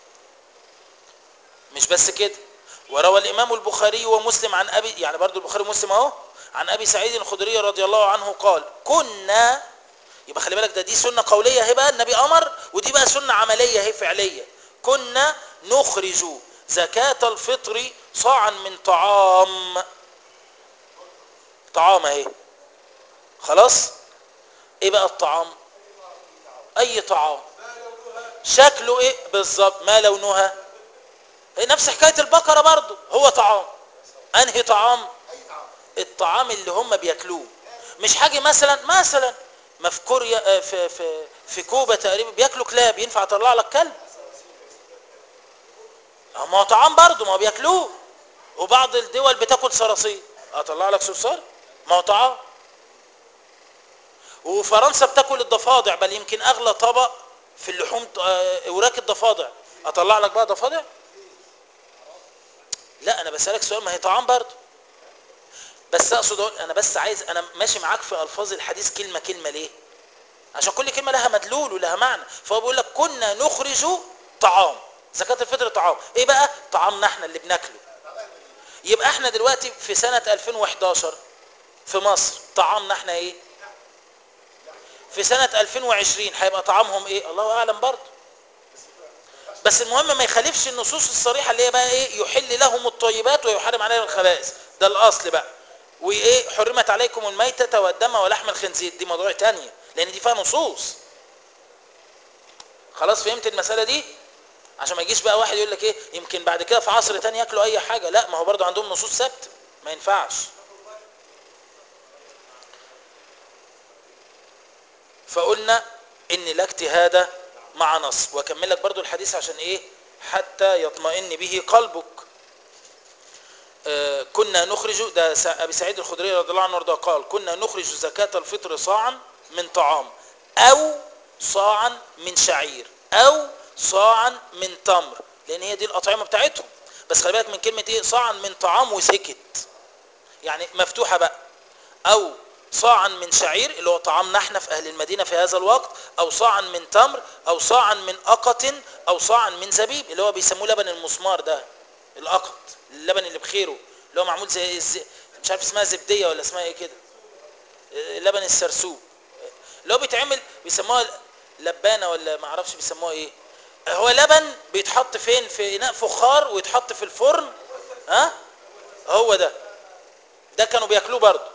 مش بس كده وروى الامام البخاري ومسلم عن ابي يعني برضو البخاري ومسلم اهو عن ابي سعيد الخدري رضي الله عنه قال كنا يبقى خلي بالك ده دي سنه قوليه اهي بقى النبي امر ودي بقى سنه عمليه اهي فعليه كنا نخرج زكاه الفطر صاعا من طعام طعام اهي خلاص ايه بقى الطعام اي طعام شكله ايه بالظبط ما لونها هي نفس حكايه البقره برضو هو طعام انهي طعام الطعام اللي هم بياكلوه مش حاجه مثلا مثلا ما في كوريا آه، في في في كوبا تقريبا بياكلوا كلاب ينفع اطلع لك كلب آه، ما هو طعام برضه ما هو بياكلوه وبعض الدول بتاكل صراصير اطلع لك صرصار ما هو طعام وفرنسا بتاكل الضفادع بل يمكن اغلى طبق في اللحوم آه، اوراق الضفادع اطلع لك بقى ضفادع لا انا بسالك سؤال ما هي طعام برضه بس اقصد أقول انا بس عايز انا ماشي معاك في الفاظ الحديث كلمه كلمه ليه عشان كل كلمه لها مدلول ولها معنى فهو بيقول لك كنا نخرج طعام زكاه الفطر طعام ايه بقى طعامنا احنا اللي بناكله يبقى احنا دلوقتي في سنه 2011 في مصر طعامنا احنا ايه في سنه 2020 هيبقى طعامهم ايه الله اعلم برضه بس المهم ما يخالفش النصوص الصريحه اللي هي بقى ايه يحل لهم الطيبات ويحرم عليهم الخبائث ده الاصل بقى وايه حرمت عليكم الميتة والدم ولحم الخنزير دي موضوع تانية لان دي فيها نصوص خلاص فهمت المسألة دي عشان ما يجيش بقى واحد يقول لك ايه يمكن بعد كده في عصر تاني ياكلوا اي حاجة لا ما هو برضو عندهم نصوص ثابته ما ينفعش فقلنا ان لا اجتهاد مع نص واكمل لك برضو الحديث عشان ايه حتى يطمئن به قلبك آه، كنا نخرج ده س- ابي سعيد الخدري رضي الله عنه وارضاه قال كنا نخرج زكاة الفطر صاعا من طعام او صاعا من شعير او صاعا من تمر لان هي دي الاطعمه بتاعتهم بس خلي بالك من كلمه ايه صاعا من طعام وسكت يعني مفتوحه بقى او صاعا من شعير اللي هو طعامنا احنا في اهل المدينه في هذا الوقت او صاعا من تمر او صاعا من اقط او صاعا من زبيب اللي هو بيسموه لبن المسمار ده الاقط اللبن اللي بخيره اللي هو معمول زي الز... مش عارف اسمها زبديه ولا اسمها ايه كده آه، لبن السرسوب اللي هو بيتعمل بيسموها لبانه ولا ما اعرفش بيسموها ايه هو لبن بيتحط فين في اناء فخار ويتحط في الفرن ها هو ده ده كانوا بياكلوه برضه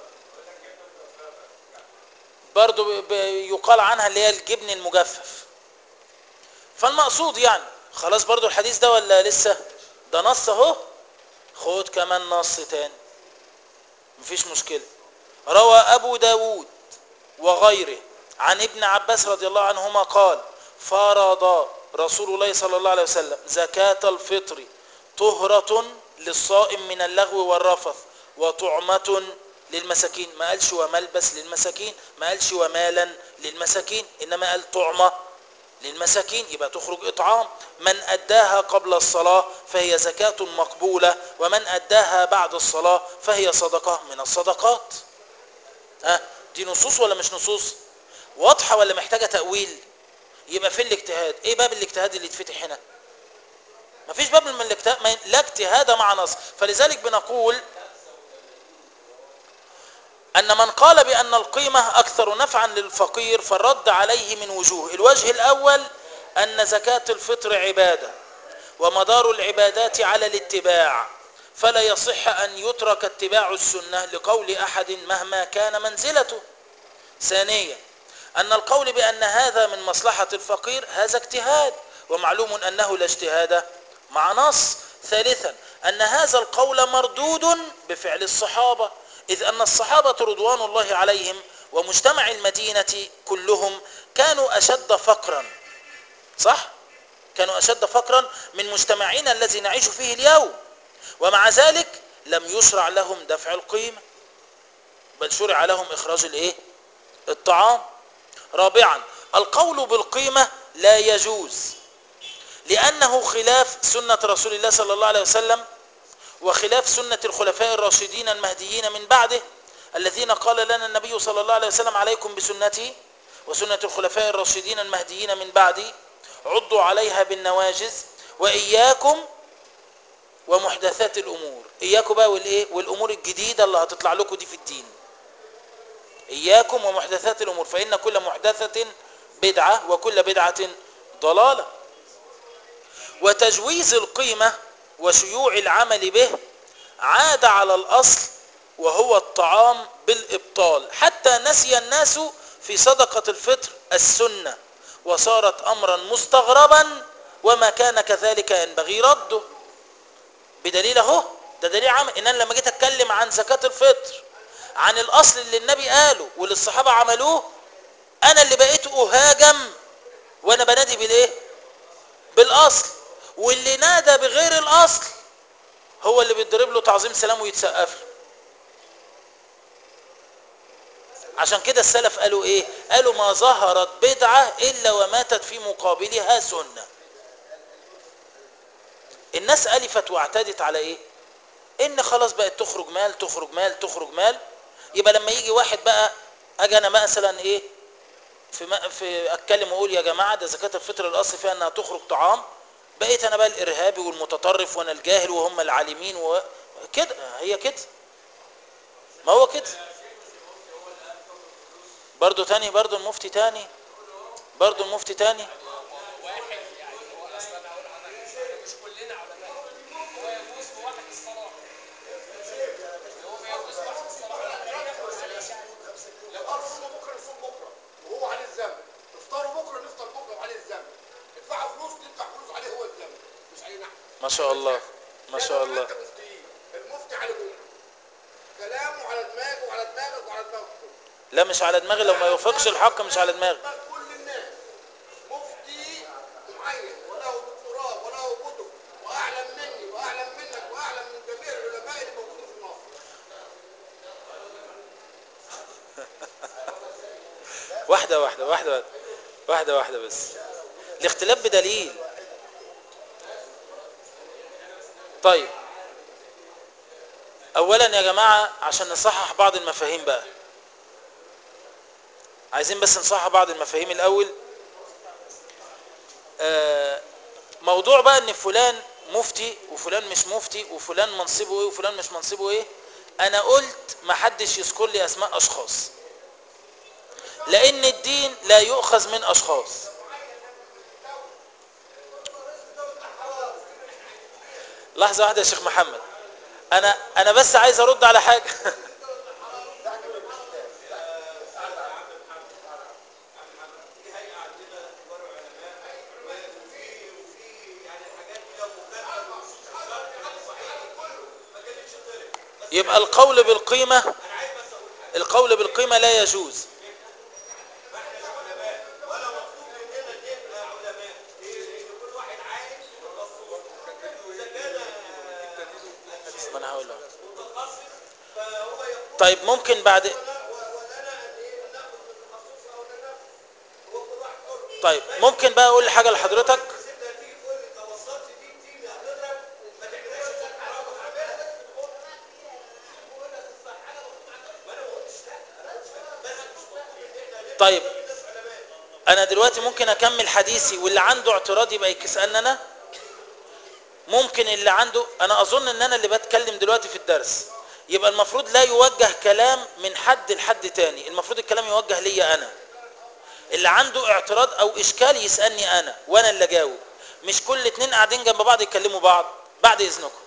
برضه ب- ب- يقال عنها اللي هي الجبن المجفف فالمقصود يعني خلاص برضه الحديث ده ولا لسه ده نص اهو خد كمان نص تاني مفيش مشكلة روى أبو داود وغيره عن ابن عباس رضي الله عنهما قال فرض رسول الله صلى الله عليه وسلم زكاة الفطر طهرة للصائم من اللغو والرفث وطعمة للمساكين ما قالش وملبس للمساكين ما قالش ومالا للمساكين إنما قال طعمة للمساكين يبقى تخرج إطعام من أداها قبل الصلاة فهي زكاة مقبولة ومن أداها بعد الصلاة فهي صدقة من الصدقات ها دي نصوص ولا مش نصوص واضحة ولا محتاجة تأويل يبقى في الاجتهاد ايه باب الاجتهاد اللي يتفتح هنا مفيش باب من الاجتهاد ما- لا اجتهاد مع نص فلذلك بنقول أن من قال بأن القيمة أكثر نفعا للفقير فالرد عليه من وجوه الوجه الأول أن زكاة الفطر عبادة ومدار العبادات على الاتباع فلا يصح أن يترك اتباع السنة لقول أحد مهما كان منزلته ثانيا أن القول بأن هذا من مصلحة الفقير هذا اجتهاد ومعلوم أنه لا اجتهاد مع نص ثالثا أن هذا القول مردود بفعل الصحابة إذ أن الصحابة رضوان الله عليهم ومجتمع المدينة كلهم كانوا أشد فقرا صح؟ كانوا أشد فقرا من مجتمعنا الذي نعيش فيه اليوم ومع ذلك لم يشرع لهم دفع القيمة بل شرع لهم إخراج الإيه؟ الطعام رابعا القول بالقيمة لا يجوز لأنه خلاف سنة رسول الله صلى الله عليه وسلم وخلاف سنة الخلفاء الراشدين المهديين من بعده الذين قال لنا النبي صلى الله عليه وسلم عليكم بسنتي وسنة الخلفاء الراشدين المهديين من بعدي عضوا عليها بالنواجز وإياكم ومحدثات الأمور إياكم بقى والإيه والأمور الجديدة اللي هتطلع لكم دي في الدين إياكم ومحدثات الأمور فإن كل محدثة بدعة وكل بدعة ضلالة وتجويز القيمة وشيوع العمل به عاد على الأصل وهو الطعام بالإبطال حتى نسي الناس في صدقة الفطر السنة وصارت أمرا مستغربا وما كان كذلك ينبغي رده بدليل اهو ده دليل عام ان انا لما جيت اتكلم عن زكاة الفطر عن الاصل اللي النبي قاله واللي الصحابة عملوه انا اللي بقيت اهاجم وانا بنادي بالايه بالاصل واللي نادى بغير الاصل هو اللي بيتضرب له تعظيم سلام ويتسقف له عشان كده السلف قالوا ايه قالوا ما ظهرت بدعة الا وماتت في مقابلها سنة الناس الفت واعتادت على ايه ان خلاص بقت تخرج مال تخرج مال تخرج مال يبقى لما يجي واحد بقى اجي انا مثلا ايه في ما في اتكلم واقول يا جماعه ده زكاه الفطر الاصل فيها انها تخرج طعام بقيت انا بقى الارهابي والمتطرف وانا الجاهل وهم العالمين وكده هي كده ما هو كده برضو تاني برضو المفتي تاني برضو المفتي تاني واحد يعني هو اصلا انا اقول انا مش مش كلنا علماء هو يجوز في واحد الصلاه هو ما يجوز واحد الصلاه لو صوموا بكره نصوم بكره وهو عليه الذنب افطروا بكره نفطر بكره وعليه الذنب ادفعوا فلوس ندفع فلوس عليه هو الذنب مش علينا احنا ما شاء الله ما شاء الله انت مفتيين المفتي على جمله كلامه على دماغه وعلى دماغك وعلى دماغك لا مش على دماغي لو ما يوافقش الحق مش على دماغي دماغ كل الناس مفتي معين وله دكتوراه وله كتب واعلم مني واعلم منك واعلم من جميع العلماء اللي موجودين في مصر واحدة واحدة واحدة واحدة واحدة واحدة بس الاختلاف بدليل طيب اولا يا جماعة عشان نصحح بعض المفاهيم بقى عايزين بس نصحح بعض المفاهيم الاول آه، موضوع بقى ان فلان مفتي وفلان مش مفتي وفلان منصبه ايه وفلان مش منصبه ايه انا قلت ما حدش يذكر لي اسماء اشخاص لان الدين لا يؤخذ من اشخاص لحظة واحدة يا شيخ محمد انا انا بس عايز ارد على حاجة في هيئه عندنا كبار علماء وفي وفي يعني الحاجات دي لو مخالفه لنصوص الشرع الصحيح كله ما كانتش طلعت بس يبقى القول بالقيمة انا عايز بس اقول حاجه القول بالقيمة لا يجوز ما احناش علماء ولا مطلوب مننا نبقى علماء إيه، ان كل واحد عالم متخصص اذا كان ما انا هقول لك. متخصص فهو يقول طيب ممكن بعد ولا ولنا ان ايه ناخد من تخصصه او لا ناخد هو كل واحد حر طيب ممكن بقى اقول حاجة لحضرتك سيبنا تيجي تقول لي انت وصلت دي دي هتضرب ما تعملهاش عشان حرام وعملها ما انا ما قلتش لا انا قلت بس مش مطلوب ان احنا نبقى طيب الناس علماء انا دلوقتي ممكن اكمل حديثي واللي عنده اعتراض يبقى يسالني انا ممكن اللي عنده انا اظن ان انا اللي بتكلم دلوقتي في الدرس يبقى المفروض لا يوجه كلام من حد لحد تاني المفروض الكلام يوجه ليا انا اللي عنده اعتراض او اشكال يسالني انا وانا اللي اجاوب مش كل اتنين قاعدين جنب بعض يكلموا بعض بعد اذنكم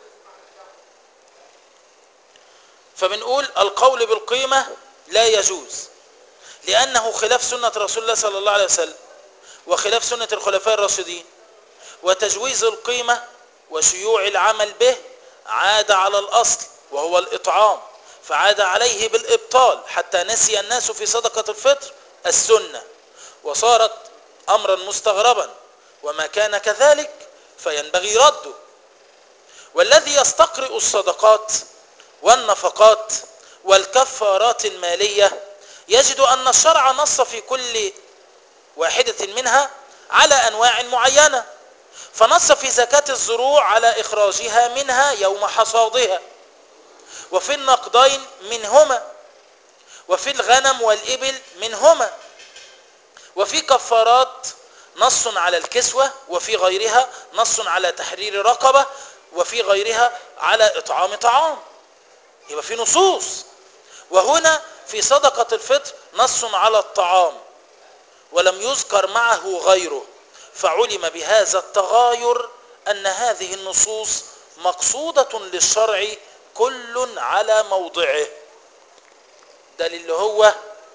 فبنقول القول بالقيمه لا يجوز لانه خلاف سنه رسول الله صلى الله عليه وسلم وخلاف سنه الخلفاء الراشدين وتجويز القيمة وشيوع العمل به عاد على الأصل وهو الإطعام فعاد عليه بالإبطال حتى نسي الناس في صدقة الفطر السنة وصارت أمرا مستغربا وما كان كذلك فينبغي رده والذي يستقرئ الصدقات والنفقات والكفارات المالية يجد أن الشرع نص في كل واحدة منها على أنواع معينة فنص في زكاة الزروع على إخراجها منها يوم حصادها وفي النقدين منهما وفي الغنم والإبل منهما وفي كفارات نص على الكسوة وفي غيرها نص على تحرير رقبة وفي غيرها على إطعام طعام يبقى في نصوص وهنا في صدقة الفطر نص على الطعام ولم يذكر معه غيره فعلم بهذا التغاير أن هذه النصوص مقصودة للشرع كل على موضعه ده اللي هو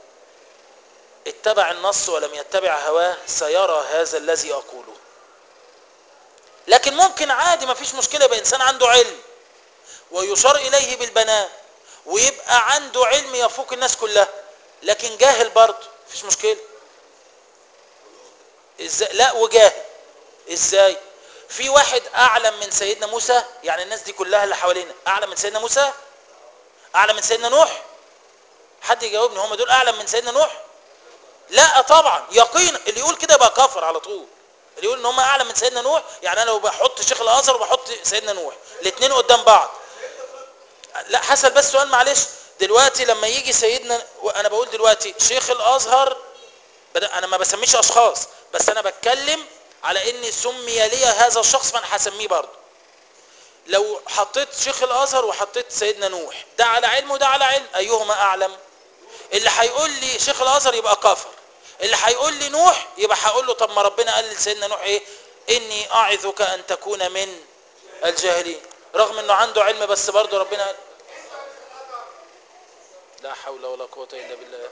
اتبع النص ولم يتبع هواه سيرى هذا الذي أقوله لكن ممكن عادي ما فيش مشكلة يبقى إنسان عنده علم ويشار إليه بالبنان ويبقى عنده علم يفوق الناس كلها لكن جاهل برضه مفيش مشكلة ازاي لا وجاهل ازاي في واحد اعلم من سيدنا موسى يعني الناس دي كلها اللي حوالينا اعلم من سيدنا موسى اعلم من سيدنا نوح حد يجاوبني هم دول اعلم من سيدنا نوح لا طبعا يقينا اللي يقول كده يبقى كفر على طول اللي يقول ان هم اعلم من سيدنا نوح يعني انا لو بحط شيخ الازهر وبحط سيدنا نوح الاثنين قدام بعض لا حسن بس سؤال معلش دلوقتي لما يجي سيدنا وانا بقول دلوقتي شيخ الازهر بدأ انا ما بسميش اشخاص بس انا بتكلم على ان سمي لي هذا الشخص فانا هسميه برضه لو حطيت شيخ الازهر وحطيت سيدنا نوح ده على علم وده على علم ايهما اعلم اللي هيقول لي شيخ الازهر يبقى كفر اللي هيقول لي نوح يبقى هقول له طب ما ربنا قال لسيدنا نوح ايه اني اعظك ان تكون من الجاهلين رغم انه عنده علم بس برضه ربنا قال لا حول ولا قوه الا بالله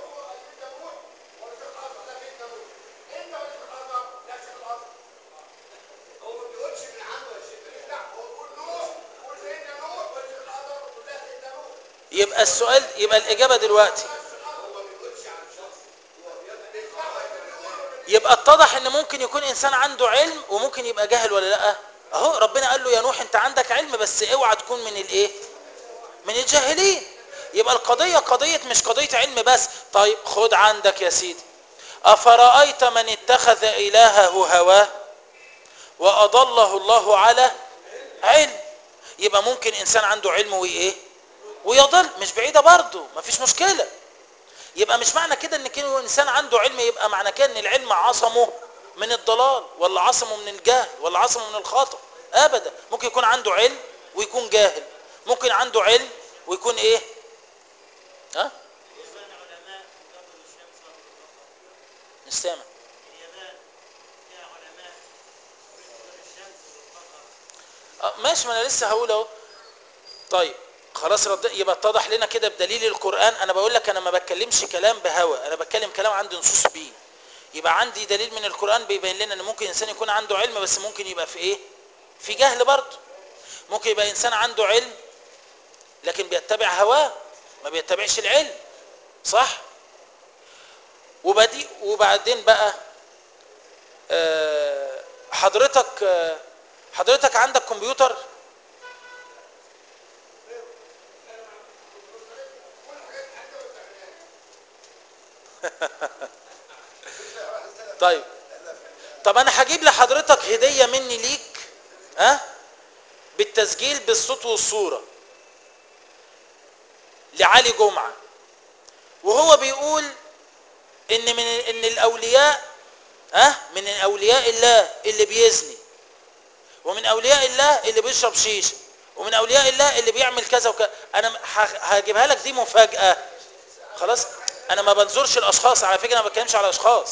هو ما بيقولش من عنده يا شيخ لا هو بيقول نوح بيقول سيدنا نوح وشيخ الازهر وكلها سيدنا نوح يبقى السؤال يبقى الاجابه دلوقتي هو ما بيقولش عن شخص هو بيقول يبقى اتضح ان ممكن يكون انسان عنده علم وممكن يبقى جاهل ولا لا اهو ربنا قال له يا نوح انت عندك علم بس اوعى تكون من الايه من الجاهلين يبقى القضيه قضيه مش قضيه علم بس طيب خد عندك يا سيدي افرايت من اتخذ الهه هواه واضله الله على علم يبقى ممكن انسان عنده علم وايه ويضل مش بعيده برضه مفيش مشكله يبقى مش معنى كده ان كان انسان عنده علم يبقى معنى كده ان العلم عصمه من الضلال ولا عصمه من الجهل ولا عصمه من الخطأ ابدا ممكن يكون عنده علم ويكون جاهل ممكن عنده علم ويكون ايه ها اليابان علماء قبل الشمس والقمر مش سامع اليابان فيها علماء قبل الشمس والقمر آه، ماشي ما انا لسه هقول اهو طيب خلاص رد يبقى اتضح لنا كده بدليل القران انا بقول لك انا ما بتكلمش كلام بهوى انا بتكلم كلام عندي نصوص بيه يبقى عندي دليل من القران بيبين لنا ان ممكن انسان يكون عنده علم بس ممكن يبقى في ايه في جهل برضه ممكن يبقى انسان عنده علم لكن بيتبع هواه ما بيتبعش العلم صح وبدي وبعدين بقى آه، حضرتك آه، حضرتك عندك كمبيوتر طيب طب انا هجيب لحضرتك هديه مني ليك ها بالتسجيل بالصوت والصوره لعلي جمعه وهو بيقول ان من ان الاولياء ها من اولياء الله اللي بيزني ومن اولياء الله اللي بيشرب شيشه ومن اولياء الله اللي بيعمل كذا وكذا انا ه- هجيبها لك دي مفاجاه خلاص انا ما بنظرش الاشخاص على فكره انا ما بتكلمش على اشخاص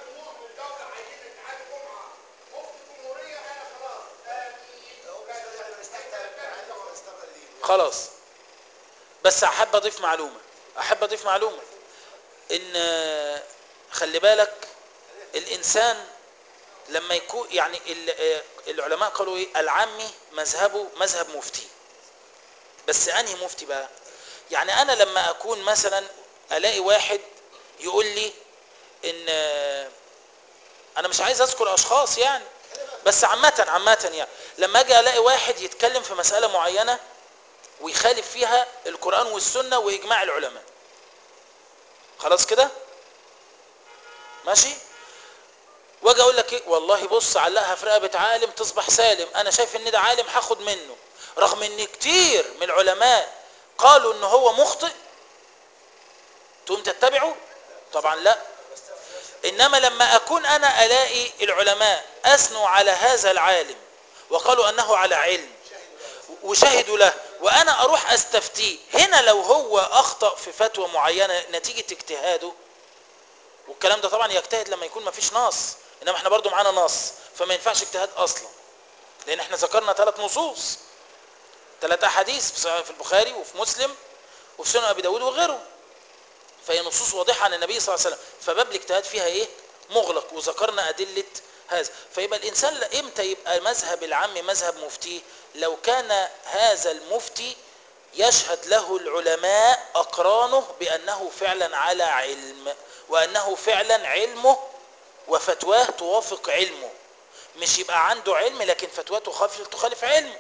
خلاص بس احب اضيف معلومه احب اضيف معلومه ان آه، خلي بالك الانسان لما يكون يعني ال- آه، العلماء قالوا ايه العامي مذهبه مذهب مفتي بس انهي مفتي بقى يعني انا لما اكون مثلا الاقي واحد يقول لي ان آه، انا مش عايز اذكر اشخاص يعني بس عامه عامه يعني لما اجي الاقي واحد يتكلم في مساله معينه ويخالف فيها القران والسنه واجماع العلماء خلاص كده ماشي واجي اقول لك ايه والله بص علقها في رقبه عالم تصبح سالم انا شايف ان ده عالم هاخد منه رغم ان كتير من العلماء قالوا ان هو مخطئ تقوم تتبعه طبعا لا انما لما اكون انا الاقي العلماء اثنوا على هذا العالم وقالوا انه على علم وشهدوا له وانا اروح استفتيه هنا لو هو اخطا في فتوى معينه نتيجه اجتهاده والكلام ده طبعا يجتهد لما يكون ما فيش نص انما احنا برضو معانا نص فما ينفعش اجتهاد اصلا لان احنا ذكرنا ثلاث نصوص ثلاث احاديث في صحيح- في البخاري وفي مسلم وفي سنن ابي داود وغيره فهي نصوص واضحه عن النبي صلى الله عليه وسلم فباب الاجتهاد فيها ايه مغلق وذكرنا ادله هذا فيبقى الانسان لا- امتى يبقى مذهب العام مذهب مفتيه لو كان هذا المفتي يشهد له العلماء اقرانه بانه فعلا على علم وانه فعلا علمه وفتواه توافق علمه مش يبقى عنده علم لكن فتواه تخالف تخالف علمه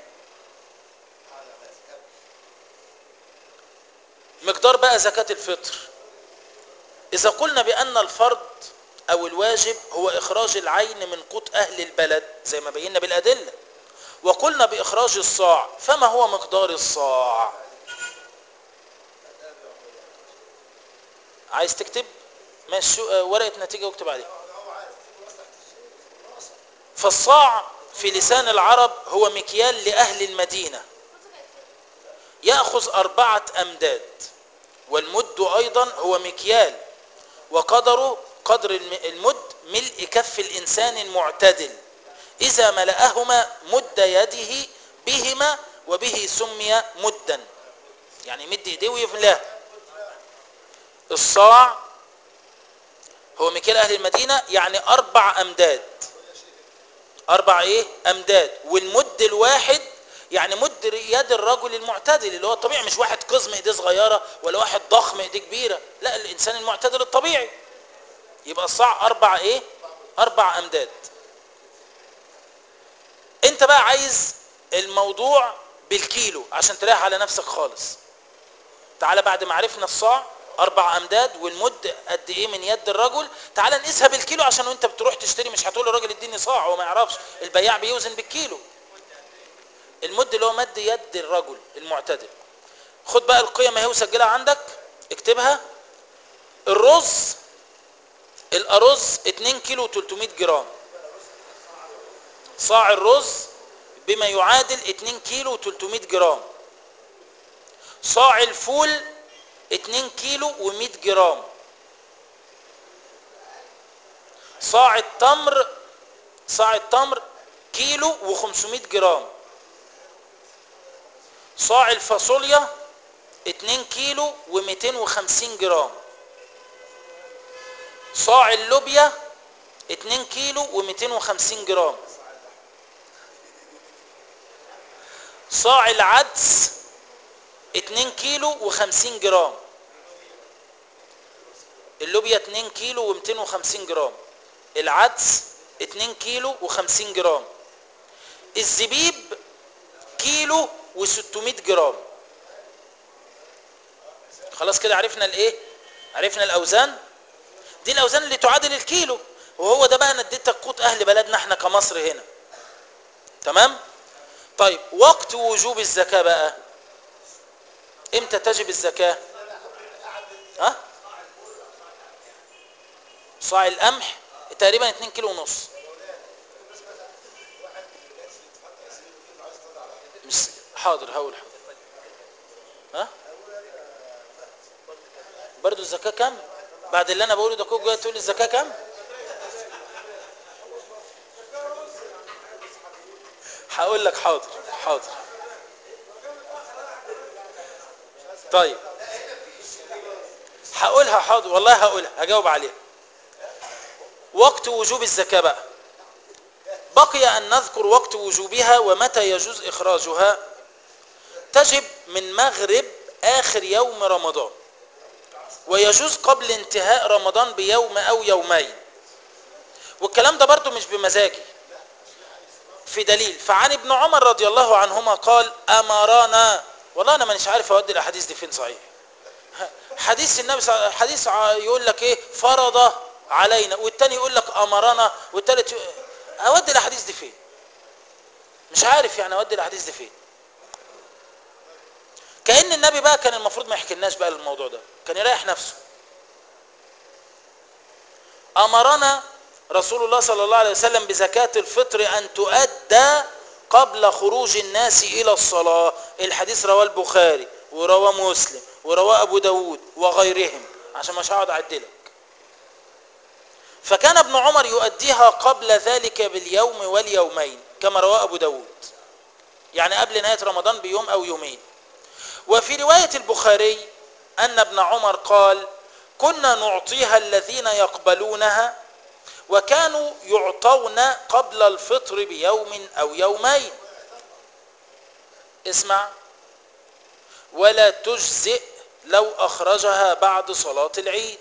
مقدار بقى زكاة الفطر إذا قلنا بأن الفرض أو الواجب هو إخراج العين من قوت أهل البلد زي ما بينا بالأدلة وقلنا بإخراج الصاع فما هو مقدار الصاع عايز تكتب ماشي شو- آه، ورقة نتيجة واكتب عليها فالصاع في لسان العرب هو مكيال لأهل المدينة يأخذ أربعة أمداد والمد أيضا هو مكيال وقدره قدر الم- المد ملء كف الإنسان المعتدل إذا ملأهما مد يده بهما وبه سمي مدا يعني مد ايديه ويملاه الصاع هو مكيال أهل المدينة يعني أربع أمداد أربع إيه أمداد والمد الواحد يعني مد يد الرجل المعتدل اللي هو الطبيعي مش واحد قزم ايديه صغيره ولا واحد ضخم ايديه كبيره لا الانسان المعتدل الطبيعي يبقى الصاع اربع ايه اربع امداد انت بقى عايز الموضوع بالكيلو عشان تريح على نفسك خالص تعالى بعد ما عرفنا الصاع اربع امداد والمد قد ايه من يد الرجل تعالى نقيسها بالكيلو عشان وانت بتروح تشتري مش هتقول للراجل اديني صاع هو ما يعرفش البياع بيوزن بالكيلو المد اللي هو مد يد الرجل المعتدل خد بقى القيم اهي وسجلها عندك اكتبها الرز الارز 2 كيلو 300 جرام صاع الرز بما يعادل 2 كيلو 300 جرام صاع الفول 2 كيلو و100 جرام صاع التمر صاع التمر كيلو و500 جرام صاع الفاصوليا 2 كيلو و250 جرام صاع اللوبيا 2 كيلو و250 جرام صاع العدس 2 كيلو و50 جرام اللوبيا 2 كيلو و250 جرام العدس 2 كيلو و50 جرام الزبيب كيلو و600 جرام خلاص كده عرفنا الايه عرفنا الاوزان دي الاوزان اللي تعادل الكيلو وهو ده بقى انا اديتك قوت اهل بلدنا احنا كمصر هنا تمام طيب وقت وجوب الزكاه بقى امتى تجب الزكاه ها صاع القمح تقريبا 2 كيلو ونص مش حاضر هقول حاضر ها برضو الزكاه كام بعد اللي انا بقوله ده كله جاي تقول لي الزكاه كام هقول لك حاضر حاضر طيب هقولها حاضر والله هقولها هجاوب عليها وقت وجوب الزكاة بقى بقي أن نذكر وقت وجوبها ومتى يجوز إخراجها تجب من مغرب آخر يوم رمضان ويجوز قبل انتهاء رمضان بيوم أو يومين والكلام ده برضو مش بمزاجي في دليل فعن ابن عمر رضي الله عنهما قال أمرنا والله أنا مانيش عارف أودي الأحاديث دي فين صحيح حديث النبي صلى حديث ع- يقول لك ايه فرض علينا والتاني يقول لك امرنا والتالت ي- اودي الاحاديث دي فين مش عارف يعني اودي الاحاديث دي فين كان النبي بقى كان المفروض ما يحكيلناش بقى الموضوع ده كان يريح نفسه امرنا رسول الله صلى الله عليه وسلم بزكاة الفطر ان تؤدى قبل خروج الناس الى الصلاة الحديث رواه البخاري ورواه مسلم ورواه ابو داود وغيرهم عشان مش هقعد اعدلك فكان ابن عمر يؤديها قبل ذلك باليوم واليومين كما رواه ابو داود يعني قبل نهاية رمضان بيوم او يومين وفي رواية البخاري ان ابن عمر قال كنا نعطيها الذين يقبلونها وكانوا يعطون قبل الفطر بيوم او يومين اسمع ولا تجزئ لو اخرجها بعد صلاة العيد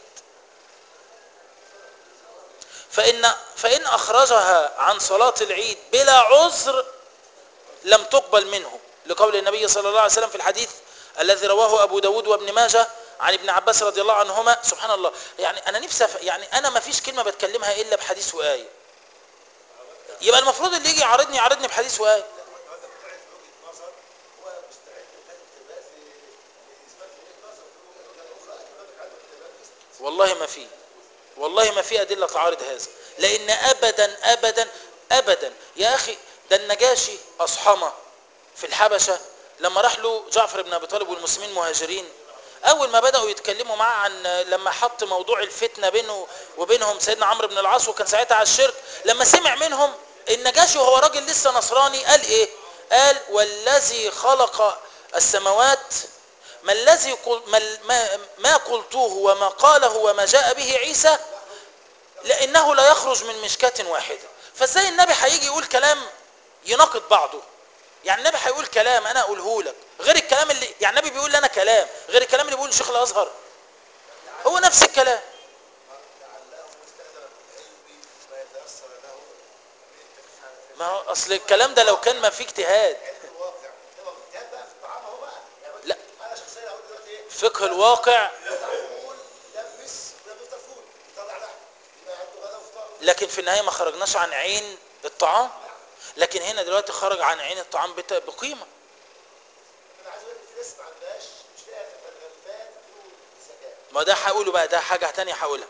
فإن فإن أخرجها عن صلاة العيد بلا عذر لم تقبل منه لقول النبي صلى الله عليه وسلم في الحديث الذي رواه أبو داود وابن ماجه عن ابن عباس رضي الله عنهما سبحان الله يعني أنا نفسي أف- يعني أنا ما فيش كلمة بتكلمها إلا بحديث وآية يبقى المفروض اللي يجي يعارضني يعارضني بحديث وآية هذا بتاعت وجهه نظر هو مستعد لهذا الكتابات لاثبات وجهه نظر في وجهه اخرى حضرتك عندك كتابات والله ما في والله ما في أدلة تعارض هذا لأن أبدا أبدا أبدا يا أخي ده النجاشي أصحمة في الحبشة لما راح له جعفر بن أبي طالب والمسلمين مهاجرين أول ما بدأوا يتكلموا معاه عن لما حط موضوع الفتنة بينه وبينهم سيدنا عمرو بن العاص وكان ساعتها على الشرك لما سمع منهم النجاشي وهو راجل لسه نصراني قال إيه؟ قال والذي خلق السماوات ما الذي قل ما, ما, ما قلتوه وما قاله وما جاء به عيسى لانه لا يخرج من مشكاة واحدة فازاي النبي هيجي يقول كلام يناقض بعضه يعني النبي هيقول كلام انا اقوله لك غير الكلام اللي يعني النبي بيقول لنا كلام غير الكلام اللي بيقوله شيخ الازهر هو نفس الكلام لعله مستأذن بالعلم ما يتيسر له من التفكير ما هو اصل الكلام ده لو كان ما فيه اجتهاد علم الواقع هو اجتهاد بقى في الطعام اهو بقى يعني لا. انا شخصيا اقول دلوقتي ايه فقه الواقع يطلع فول لمس ولا بيفطر فول يطلع لحم يبقى عنده غدا وفطار لكن في النهايه ما خرجناش عن عين الطعام لكن هنا دلوقتي خرج عن عين الطعام بت- بقيمه انا عايز اقول لك في ناس ما عندهاش مش لاقيه في الغلفان فلوس الزكاه ما ده هقوله بقى ده حاجة تانية هقولها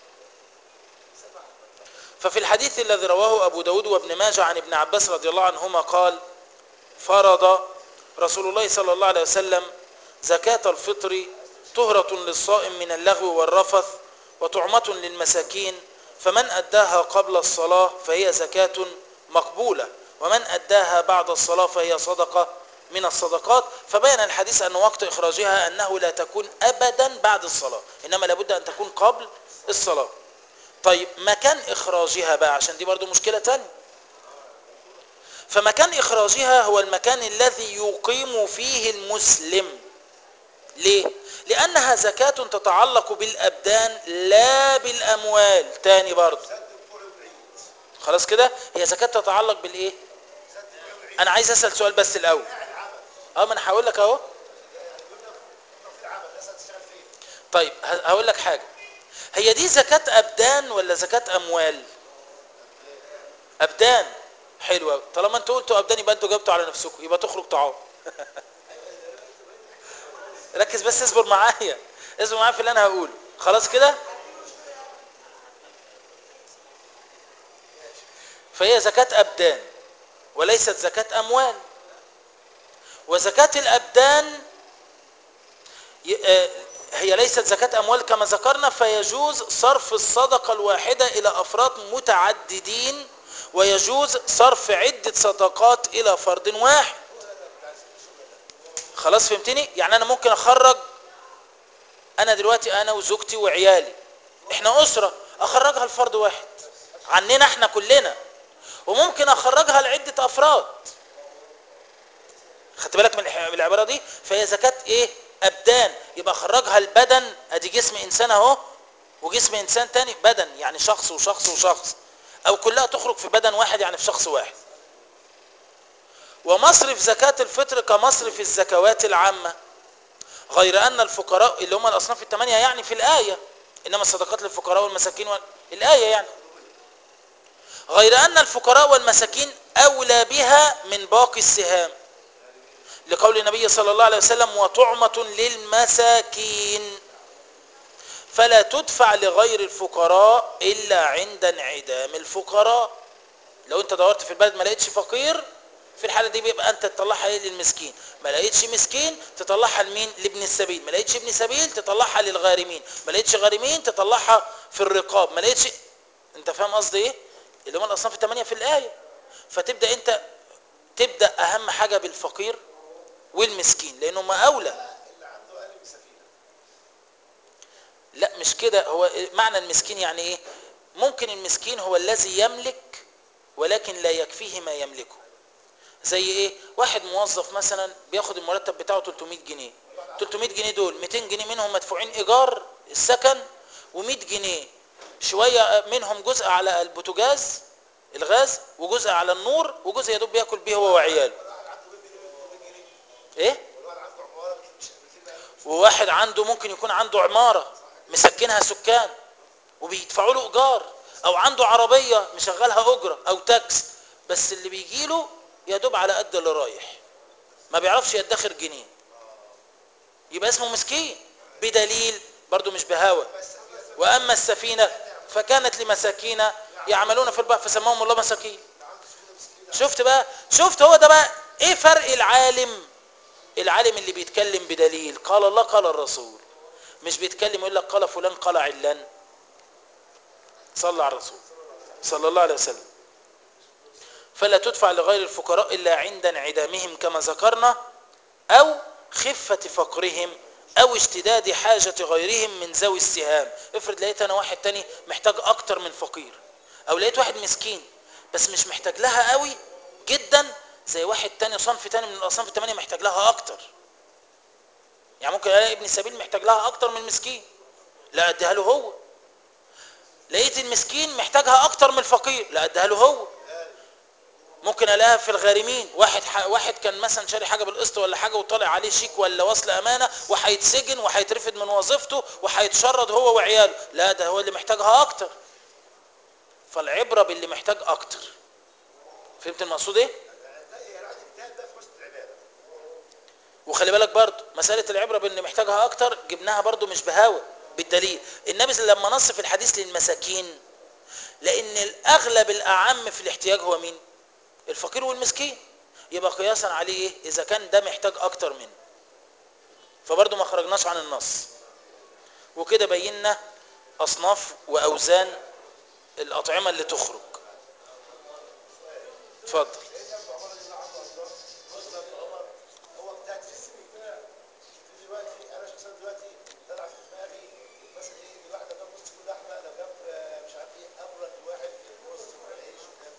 ففي الحديث الذي رواه أبو داود وابن ماجه عن ابن عباس رضي الله عنهما قال فرض رسول الله صلى الله عليه وسلم زكاة الفطر طهرة للصائم من اللغو والرفث وطعمة للمساكين فمن أداها قبل الصلاة فهي زكاة مقبولة ومن أداها بعد الصلاة فهي صدقة من الصدقات فبين الحديث أن وقت إخراجها أنه لا تكون أبدا بعد الصلاة إنما لابد أن تكون قبل الصلاة طيب مكان إخراجها بقى عشان دي برضو مشكلة تانية فمكان إخراجها هو المكان الذي يقيم فيه المسلم ليه؟ لأنها زكاة تتعلق بالأبدان لا بالأموال تاني برضو سد الكوع والعيد خلاص كده هي زكاة تتعلق بالإيه؟ سد الكوع والعيد أنا عايز أسأل سؤال بس الأول العمل أه ما أنا هقول لك أهو يعني قلنا في العمل الناس هتشتغل فين؟ طيب ه- هقول لك حاجة هي دي زكاة أبدان ولا زكاة أموال أبدان حلوة طالما انتوا قلتوا أبدان يبقى انتوا جاوبتوا على نفسكم يبقى تخرج طعام ركز بس اصبر معايا اصبر معايا في اللي أنا هقوله خلاص كده فهي زكاة أبدان وليست زكاة أموال وزكاة الأبدان ي- آه، هي ليست زكاة أموال كما ذكرنا فيجوز صرف الصدقة الواحدة إلى أفراد متعددين ويجوز صرف عدة صدقات إلى فرد واحد خلاص فهمتني يعني أنا ممكن أخرج أنا دلوقتي أنا وزوجتي وعيالي إحنا أسرة أخرجها لفرد واحد عننا إحنا كلنا وممكن أخرجها لعدة أفراد خدت بالك من الح- من العباره دي فهي زكاه ايه ابدان يبقى خرجها البدن ادي جسم انسان اهو وجسم انسان تاني بدن يعني شخص وشخص وشخص او كلها تخرج في بدن واحد يعني في شخص واحد ومصرف زكاه الفطر كمصرف الزكوات العامه غير ان الفقراء اللي هم الاصناف الثمانيه يعني في الايه انما الصدقات للفقراء والمساكين وال... الايه يعني غير ان الفقراء والمساكين اولى بها من باقي السهام لقول النبي صلى الله عليه وسلم وطعمة للمساكين فلا تدفع لغير الفقراء إلا عند انعدام الفقراء لو انت دورت في البلد ما لقيتش فقير في الحالة دي بيبقى انت تطلعها ايه للمسكين ما لقيتش مسكين تطلعها لمين لابن السبيل ما لقيتش ابن سبيل تطلعها للغارمين ما لقيتش غارمين تطلعها في الرقاب ما لقيتش انت فاهم قصدي ايه اللي هم الاصناف الثمانية في الآية فتبدأ انت تبدأ اهم حاجة بالفقير والمسكين لانهم اولى اللي عنده اقل من سفينه لا مش كده هو معنى المسكين يعني ايه ممكن المسكين هو الذي يملك ولكن لا يكفيه ما يملكه زي ايه واحد موظف مثلا بياخد المرتب بتاعه 300 جنيه 300 جنيه دول 200 جنيه منهم مدفوعين ايجار السكن و100 جنيه شويه منهم جزء على البوتاجاز الغاز وجزء على النور وجزء يا دوب بياكل بيه هو وعياله ايه والواحد عنده عماره مش بتبقى وواحد عنده ممكن يكون عنده عمارة مسكنها سكان وبيدفعوا له ايجار او عنده عربية مشغلها اجرة او تاكس بس اللي بيجي له يا دوب على قد اللي رايح ما بيعرفش يدخر جنيه يبقى اسمه مسكين بدليل برضو مش بهوى واما السفينة فكانت لمساكين يعملون في البحر فسماهم الله مساكين شفت بقى شفت هو ده بقى ايه فرق العالم العالم اللي بيتكلم بدليل قال الله قال الرسول مش بيتكلم يقول لك قال فلان قال علان صلى على الرسول صلى الله عليه وسلم فلا تدفع لغير الفقراء إلا عند انعدامهم كما ذكرنا أو خفة فقرهم أو اشتداد حاجة غيرهم من ذوي السهام افرض لقيت أنا واحد تاني محتاج أكتر من فقير أو لقيت واحد مسكين بس مش محتاج لها قوي جدا زي واحد تاني صنف تاني من الأصناف الثمانية محتاج لها أكتر يعني ممكن الاقي ابن سبيل محتاج لها اكتر من المسكين لا اديها له هو لقيت المسكين محتاجها اكتر من الفقير لا اديها له هو ممكن الاقيها في الغارمين واحد ح... واحد كان مثلا شاري حاجه بالقسط ولا حاجه وطالع عليه شيك ولا وصل امانه وهيتسجن وهيترفد من وظيفته وهيتشرد هو وعياله لا ده هو اللي محتاجها اكتر فالعبره باللي محتاج اكتر فهمت المقصود ايه هي العدد التالت ده في حسن العباده وخلي بالك برضو مسألة العبرة باللي محتاجها أكتر جبناها برضو مش بهاوى بالدليل النبي لما نص في الحديث للمساكين لان الاغلب الاعم في الاحتياج هو مين الفقير والمسكين يبقى قياسا عليه ايه اذا كان ده محتاج اكتر منه فبرضه ما خرجناش عن النص وكده بينا اصناف واوزان الاطعمه اللي تخرج اتفضل هو اجتهد في السبيل في دلوقتي انا شخصيا دلوقتي طلع في دماغي مثلا ايه الواحد لو جاب نص كيلو لحمه لو جاب آه، مش عارف ايه ابرد واحد نص من العيش والكلام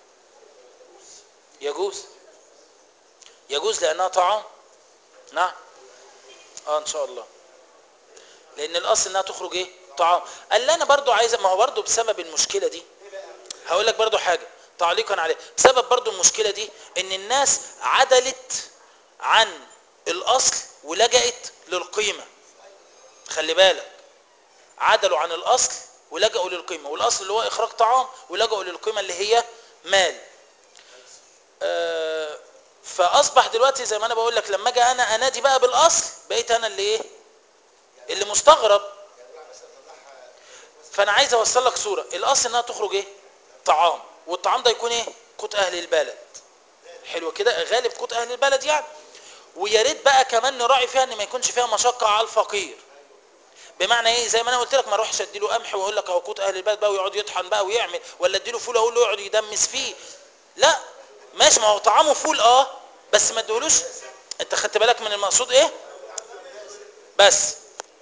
ده يجوز يجوز لانها طعام نعم اه ان شاء الله لان الاصل انها تخرج ايه طعام قال لي انا برضو عايز ما هو برضو بسبب المشكله دي هقول لك برضو حاجه تعليقا عليه بسبب برضو المشكله دي ان الناس عدلت عن الاصل ولجأت للقيمه خلي بالك عدلوا عن الاصل ولجأوا للقيمه والاصل اللي هو اخراج طعام ولجأوا للقيمه اللي هي مال آه، فاصبح دلوقتي زي ما انا بقول لك لما اجي انا انادي بقى بالاصل بقيت انا اللي ايه اللي مستغرب فانا عايز اوصل لك صوره الاصل انها تخرج ايه طعام والطعام ده يكون ايه قوت اهل البلد حلو كده غالب قوت اهل البلد يعني ويا ريت بقى كمان نراعي فيها ان ما يكونش فيها مشقه على الفقير بمعنى ايه زي ما انا قلت لك ما اروحش اديله قمح واقول لك اهو قوت اهل البلد بقى ويقعد يطحن بقى ويعمل ولا اديله فول اقول له يقعد يدمس فيه لا ماشي ما هو طعامه فول اه بس ما اديهولوش انت خدت بالك من المقصود ايه بس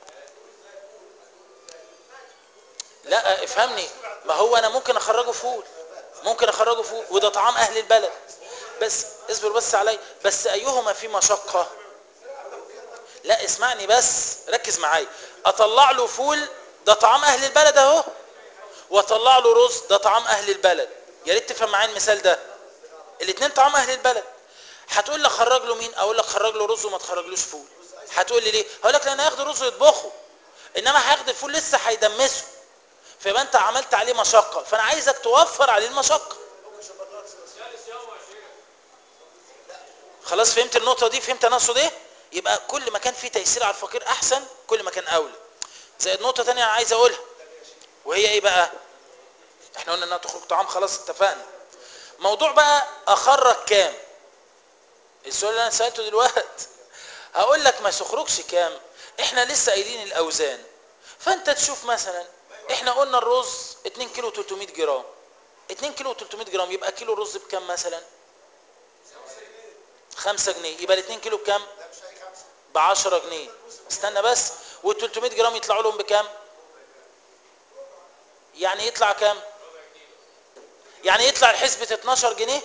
لا افهمني ما هو انا ممكن اخرجه فول ممكن اخرجه فول وده طعام اهل البلد بس اصبر بس علي بس ايهما في مشقه لا اسمعني بس ركز معايا اطلع له فول ده طعام اهل البلد اهو واطلع له رز ده طعام اهل البلد يا ريت تفهم معايا المثال ده الاثنين طعام اهل البلد هتقول لي خرج له مين اقول لك خرج له رز وما تخرجلوش فول هتقول لي ليه هقول لك لان هياخد الرز يطبخه انما هياخد الفول لسه هيدمسه فيبقى انت عملت عليه مشقه فانا عايزك توفر عليه المشقه خلاص فهمت النقطه دي فهمت انا اقصد ايه يبقى كل ما كان في تيسير على الفقير احسن كل ما كان اولى زائد نقطه ثانيه انا عايز اقولها وهي ايه بقى احنا قلنا انها تخرج طعام خلاص اتفقنا موضوع بقى اخرج كام السؤال اللي انا سالته دلوقتي هقول لك ما تخرجش كام احنا لسه قايلين الاوزان فانت تشوف مثلا احنا قلنا الرز 2 كيلو 300 جرام 2 كيلو 300 جرام يبقى كيلو الرز بكام مثلا 5 جنيه يبقى ال 2 كيلو بكام ب 10 جنيه استنى بس وال 300 جرام يطلعوا لهم بكام يعني يطلع كام يعني يطلع الحسبة 12 جنيه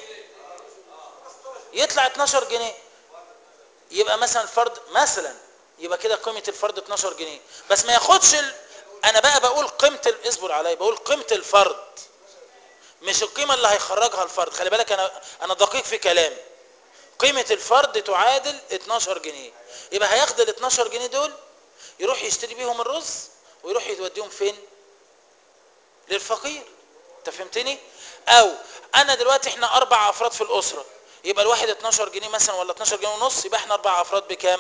يطلع 12 جنيه يبقى مثلا الفرد مثلا يبقى كده قيمة الفرد 12 جنيه بس ما ياخدش ال... انا بقى بقول قيمة ال... اصبر عليا بقول قيمة الفرد مش القيمة اللي هيخرجها الفرد خلي بالك انا انا دقيق في كلامي قيمة الفرد تعادل 12 جنيه يبقى هياخد ال 12 جنيه دول يروح يشتري بيهم الرز ويروح يوديهم فين للفقير انت فهمتني او انا دلوقتي احنا اربع افراد في الاسره يبقى الواحد 12 جنيه مثلا ولا 12 جنيه ونص يبقى احنا اربع افراد بكام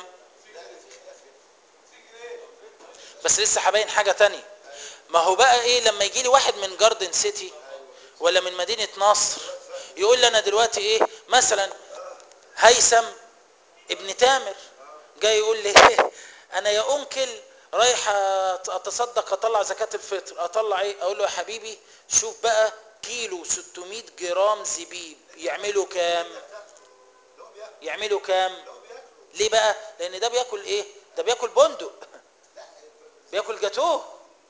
بس لسه هبين حاجه تانية ما هو بقى ايه لما يجي لي واحد من جاردن سيتي ولا من مدينه نصر يقول لي انا دلوقتي ايه مثلا هيثم ابن تامر جاي يقول لي انا يا انكل رايح اتصدق اطلع زكاه الفطر اطلع ايه اقول له يا حبيبي شوف بقى كيلو 600 جرام زبيب يعملوا كام يعملوا كام ليه بقى لان ده بياكل ايه ده بياكل بندق بياكل جاتوه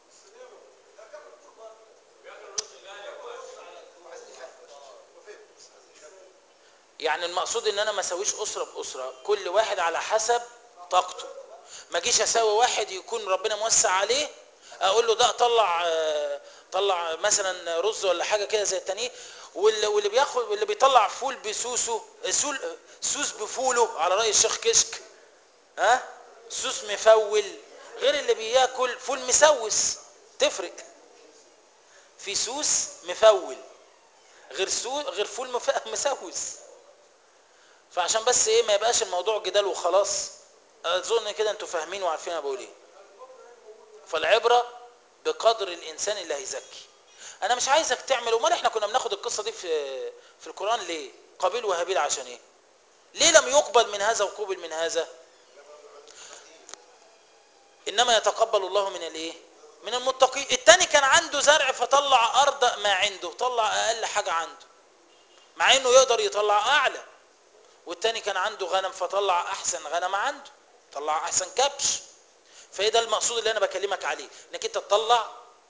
يعني المقصود ان انا ما اسويش اسره باسره كل واحد على حسب طاقته ما اجيش اساوي واحد يكون ربنا موسع عليه اقول له ده طلع آه، طلع مثلا رز ولا حاجه كده زي التانيين واللي واللي بياخد واللي بيطلع فول بسوسه سول سوس بفوله على راي الشيخ كشك ها سوس مفول غير اللي بياكل فول مسوس تفرق في سوس مفول غير سو غير فول مف... مسوس فعشان بس ايه ما يبقاش الموضوع جدال وخلاص اظن كده انتوا فاهمين وعارفين انا بقول ايه فالعبره بقدر الانسان اللي هيزكي انا مش عايزك تعمل امال احنا كنا بناخد القصه دي في في القران ليه قابيل وهابيل عشان ايه ليه لم يقبل من هذا وقبل من هذا انما يتقبل الله من الايه من المتقين التاني كان عنده زرع فطلع ارض ما عنده طلع اقل حاجه عنده مع انه يقدر يطلع اعلى والتاني كان عنده غنم فطلع احسن غنم عنده طلع احسن كبش فايه ده المقصود اللي انا بكلمك عليه انك انت تطلع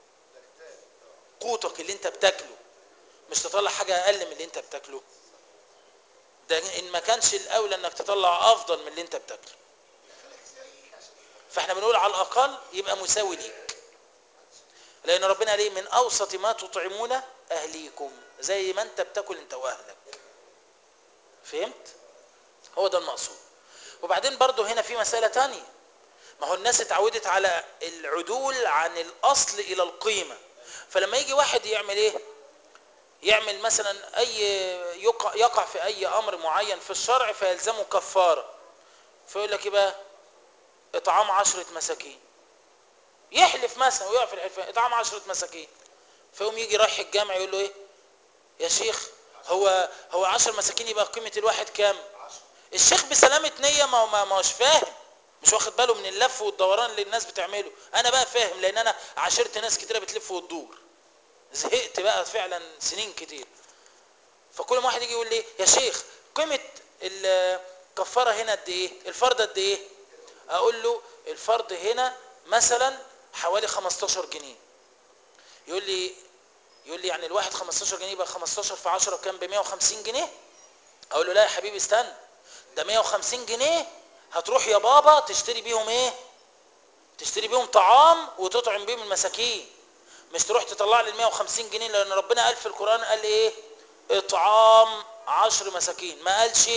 قوتك اللي انت بتاكله مش تطلع حاجه اقل من اللي انت بتاكله ده ان ما كانش الاولى انك تطلع افضل من اللي انت بتاكله فاحنا بنقول على الاقل يبقى مساوي ليك لان ربنا قال ايه من اوسط ما تطعمون اهليكم زي ما انت بتاكل انت واهلك فهمت هو ده المقصود وبعدين برضو هنا في مسألة تانية ما هو الناس اتعودت على العدول عن الاصل الى القيمة فلما يجي واحد يعمل ايه يعمل مثلا اي يقع, يقع في اي امر معين في الشرع فيلزمه كفارة فيقول لك ايه بقى اطعام عشرة مساكين يحلف مثلا ويقع في الحلفان اطعام عشرة مساكين فيقوم يجي رايح الجامع يقول له ايه يا شيخ هو هو 10 مساكين يبقى قيمة الواحد كام الشيخ بسلامة نية ما هو ما ما هوش فاهم مش واخد باله من اللف والدوران اللي الناس بتعمله انا بقى فاهم لان انا عاشرت ناس كتيرة بتلف وتدور زهقت بقى فعلا سنين كتير فكل ما واحد يجي يقول لي يا شيخ قيمة الكفارة هنا قد ايه الفرد قد ايه اقول له الفرد هنا مثلا حوالي 15 جنيه يقول لي يقول لي يعني الواحد 15 جنيه يبقى 15 في 10 كام ب 150 جنيه اقول له لا يا حبيبي استنى ده 150 جنيه هتروح يا بابا تشتري بيهم ايه تشتري بيهم طعام وتطعم بيهم المساكين مش تروح تطلع لي ال 150 جنيه لان ربنا قال في القران قال ايه اطعام عشر مساكين ما قالش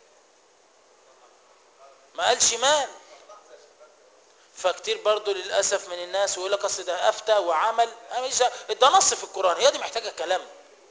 ما قالش مال فكتير برضو للاسف من الناس ويقول لك اصل ده افتى وعمل أنا مش ده نص في القران هي دي محتاجه كلام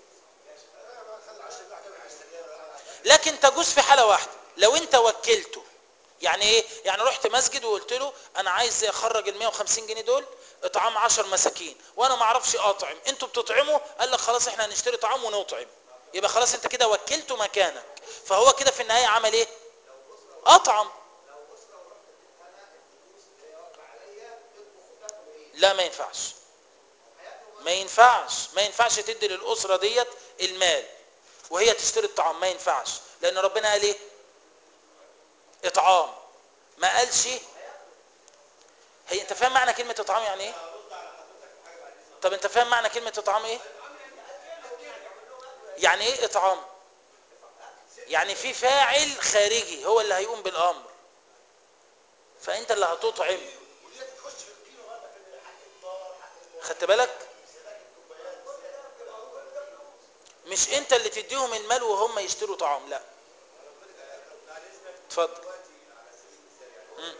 لكن تجوز في حاله واحده لو انت وكلته يعني ايه يعني رحت مسجد وقلت له انا عايز اخرج ال 150 جنيه دول اطعام 10 مساكين وانا ما اعرفش اطعم انتوا بتطعموا قال لك خلاص احنا هنشتري طعام ونطعم يبقى خلاص انت كده وكلته مكانك فهو كده في النهايه عمل ايه اطعم لا ما ينفعش ما ينفعش ما ينفعش تدي للأسرة ديت المال وهي تشتري الطعام ما ينفعش لأن ربنا قال ايه اطعام ما قالش هي انت فاهم معنى كلمة اطعام يعني ايه طب انت فاهم معنى كلمة اطعام ايه يعني ايه اطعام يعني في فاعل خارجي هو اللي هيقوم بالامر فانت اللي هتطعم خدت بالك مش انت اللي تديهم المال وهم يشتروا طعام لا اتفضل مم.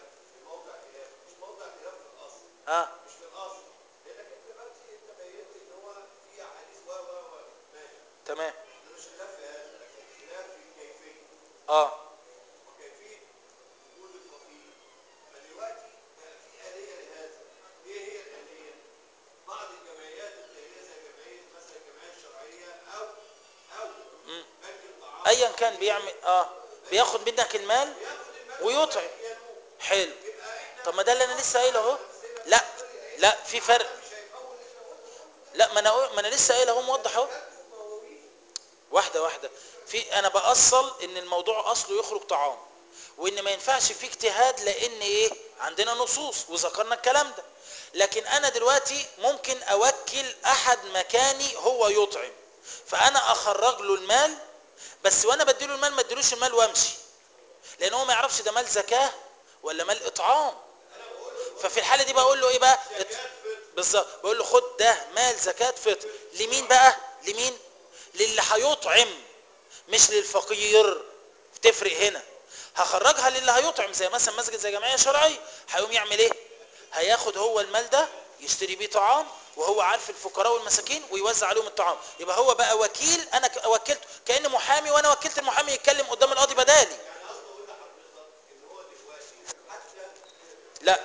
اه مش في الاصل لانك انت دلوقتي انت بينت ان هو في احاديث و و و ماشي تمام مش خلاف في هذا لكن خلاف في الكيفيه اه وكيفيه وجود الفقير فدلوقتي بقى في اليه لهذا ايه هي الاليه؟ بعض الجمعيات الخيريه زي جمعيه مثلا الجمعيه الشرعيه او او مم. بنك الطعام ايا كان بيعمل اه بياخد منك المال ياخد المال ويطعم ينوم حلو يبقى احنا طب ما ده اللي انا لسه قايله اهو لا لا في فرق لا ما انا ما انا لسه قايل اهو موضح اهو واحده واحده في انا باصل ان الموضوع اصله يخرج طعام وان ما ينفعش فيه اجتهاد لان ايه عندنا نصوص وذكرنا الكلام ده لكن انا دلوقتي ممكن اوكل احد مكاني هو يطعم فانا اخرج له المال بس وانا بديله المال ما اديلوش المال وامشي لان هو ما يعرفش ده مال زكاه ولا مال اطعام ففي الحاله دي بقول له ايه بقى ات- بالظبط بقول له خد ده مال زكاه فطر لمين بقى لمين للي هيطعم مش للفقير تفرق هنا هخرجها للي هيطعم زي مثلا مسجد زي جمعيه شرعيه هيقوم يعمل ايه هياخد هو المال ده يشتري بيه طعام وهو عارف الفقراء والمساكين ويوزع عليهم الطعام يبقى هو بقى وكيل انا ك- وكلته كان محامي وانا وكلت المحامي يتكلم قدام القاضي بدالي لا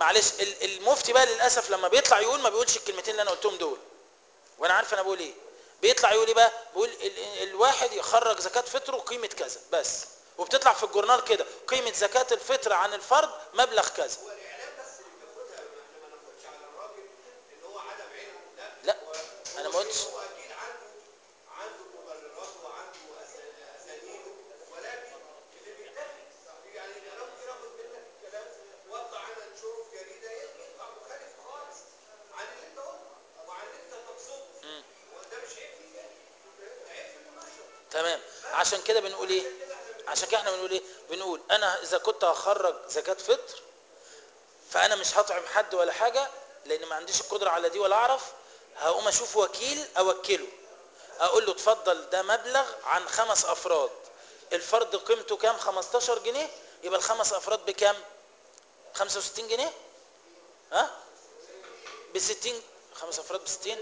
معلش ال- المفتي بقى للاسف لما بيطلع يقول ما بيقولش الكلمتين اللي انا قلتهم دول وانا عارف انا بقول ايه بيطلع يقول ايه بقى بيقول ال- ال- الواحد يخرج زكاه فطره قيمه كذا بس وبتطلع في الجورنال كده قيمه زكاه الفطر عن الفرد مبلغ كذا هو الاعلام بس اللي بياخدها احنا ما ناخدش على الراجل ان هو عدم علم لا لا هو انا ما هو قلتش هو اكيد عنده عنده مبررات وعنده أس- اسانيده ولكن اللي بيتاخد يعني انا ممكن اخد منك الكلام واطلع انا انشره في جريده يطلع مخالف خالص عن اللي انت قلته وعن اللي انت تقصده هو ده مش عيب فيك ده عيب في المنشر تمام عشان كده بنقول ايه عشان كده احنا بنقول ايه بنقول انا اذا كنت هخرج زكاه فطر فانا مش هطعم حد ولا حاجه لان ما عنديش القدره على دي ولا اعرف هقوم اشوف وكيل اوكله اقول له اتفضل ده مبلغ عن خمس افراد الفرد قيمته كام 15 جنيه يبقى الخمس افراد بكام 65 جنيه ها ب 60 خمس افراد ب 60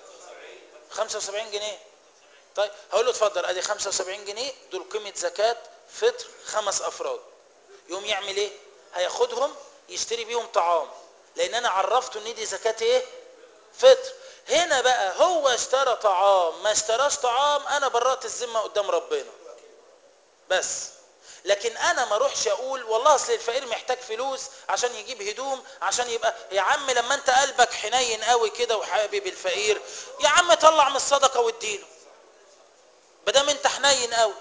75 جنيه طيب هقول له اتفضل ادي 75 جنيه دول قيمه زكاه فطر خمس افراد يقوم يعمل ايه هياخدهم يشتري بيهم طعام لان انا عرفته ان دي زكاه ايه فطر هنا بقى هو اشترى طعام ما اشتراش طعام انا برأت الذمه قدام ربنا بس لكن انا ما اروحش اقول والله اصل الفقير محتاج فلوس عشان يجيب هدوم عشان يبقى يا عم لما انت قلبك حنين قوي كده وحابب الفقير يا عم طلع من الصدقه واديله بدام انت حنين قوي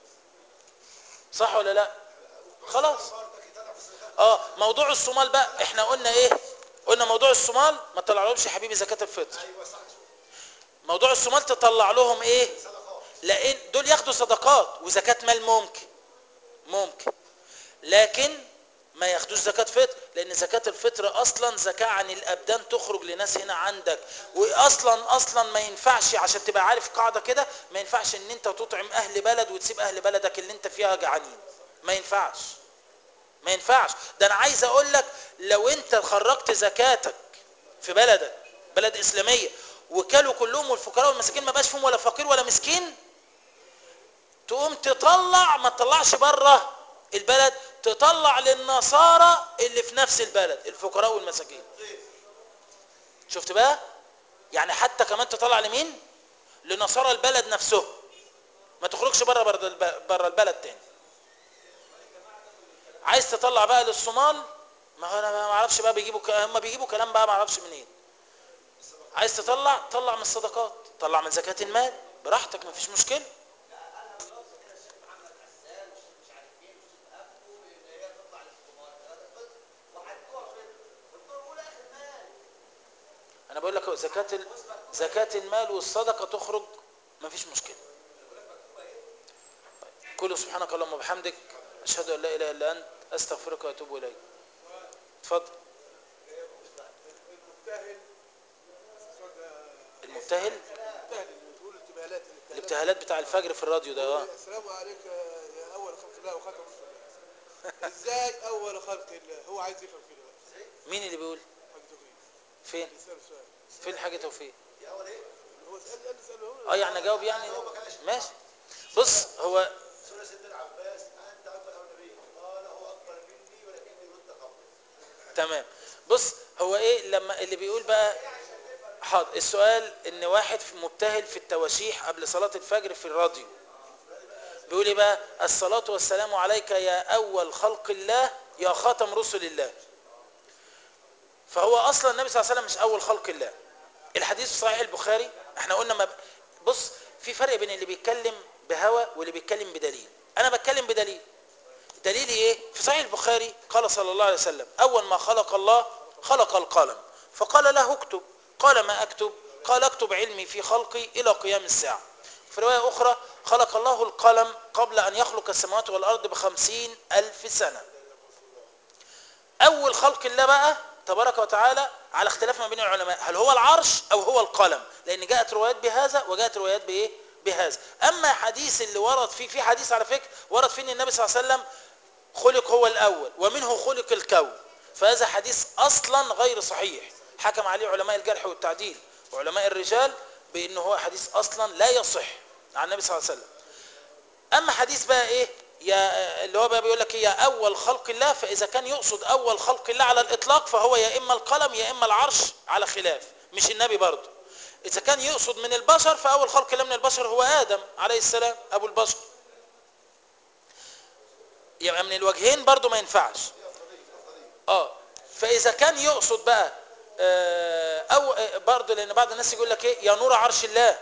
صح ولا لا خلاص اه موضوع الصومال بقى احنا قلنا ايه قلنا موضوع الصومال ما تطلعلهمش يا حبيبي زكاه الفطر موضوع الصومال تطلع لهم ايه لان دول ياخدوا صدقات وزكاه مال ممكن ممكن لكن ما ياخدوش زكاة فطر لان زكاة الفطر اصلا زكاة عن الابدان تخرج لناس هنا عندك واصلا اصلا ما ينفعش عشان تبقى عارف قاعدة كده ما ينفعش ان انت تطعم اهل بلد وتسيب اهل بلدك اللي انت فيها جعانين ما ينفعش ما ينفعش ده انا عايز اقول لك لو انت خرجت زكاتك في بلدك بلد اسلامية وكلوا كلهم والفقراء والمساكين ما بقاش فيهم ولا فقير ولا مسكين تقوم تطلع ما تطلعش بره البلد تطلع للنصارى اللي في نفس البلد الفقراء والمساكين شفت بقى يعني حتى كمان تطلع لمين لنصارى البلد نفسهم ما تخرجش بره بره البلد تاني عايز تطلع بقى للصومال ما هو انا ما اعرفش بقى بيجيبوا ك... هم بيجيبوا كلام بقى ما اعرفش منين عايز تطلع طلع من الصدقات طلع من زكاة المال براحتك ما فيش مشكله انا بقول لك زكاة ال... زكاة المال والصدقة تخرج ما فيش مشكلة طيب. كل سبحانك اللهم وبحمدك اشهد ان لا اله الا انت استغفرك واتوب اليك اتفضل المبتهل المبتهل المبتهل اللي بتقول الابتهالات الابتهالات بتاع الفجر في الراديو ده اه السلام عليك يا اول خلق الله وخاتم رسول الله ازاي اول خلق الله هو عايز يفهم كده بقى مين اللي بيقول حاجه توفيق فين يسال سؤال فين حاجة توفيق هو سالني انا ساله اه يعني اجاوب يعني ماشي بص هو سورة سيدنا العباس أنت أكبر أو نبي قال هو أكبر مني ولكني رد قبل تمام بص هو ايه لما اللي بيقول بقى حاضر السؤال ان واحد في مبتهل في التواشيح قبل صلاة الفجر في الراديو بيقول ايه بقى الصلاة والسلام عليك يا اول خلق الله يا خاتم رسل الله فهو اصلا النبي صلى الله عليه وسلم مش اول خلق الله الحديث في صحيح البخاري احنا قلنا ما ب... بص في فرق بين اللي بيتكلم بهوى واللي بيتكلم بدليل انا بتكلم بدليل دليلي ايه في صحيح البخاري قال صلى الله عليه وسلم اول ما خلق الله خلق القلم فقال له اكتب قال ما اكتب قال اكتب علمي في خلقي الى قيام الساعه في روايه اخرى خلق الله القلم قبل ان يخلق السماوات والارض بخمسين الف سنه اول خلق الله بقى تبارك وتعالى على اختلاف ما بين العلماء هل هو العرش او هو القلم لان جاءت روايات بهذا وجاءت روايات بايه بهذا اما حديث اللي ورد فيه في حديث على فكره ورد فيه ان النبي صلى الله عليه وسلم خلق هو الاول ومنه خلق الكون فهذا حديث اصلا غير صحيح حكم عليه علماء الجرح والتعديل وعلماء الرجال بانه هو حديث اصلا لا يصح عن النبي صلى الله عليه وسلم اما حديث بقى ايه يا اللي هو بقى بيقول لك يا اول خلق الله فاذا كان يقصد اول خلق الله على الاطلاق فهو يا اما القلم يا اما العرش على خلاف مش النبي برضه اذا كان يقصد من البشر فاول خلق الله من البشر هو ادم عليه السلام ابو البشر يبقى من الوجهين برضه ما ينفعش اه فاذا كان يقصد بقى آه، او آه، برضه لان بعض الناس يقول لك ايه يا نور عرش الله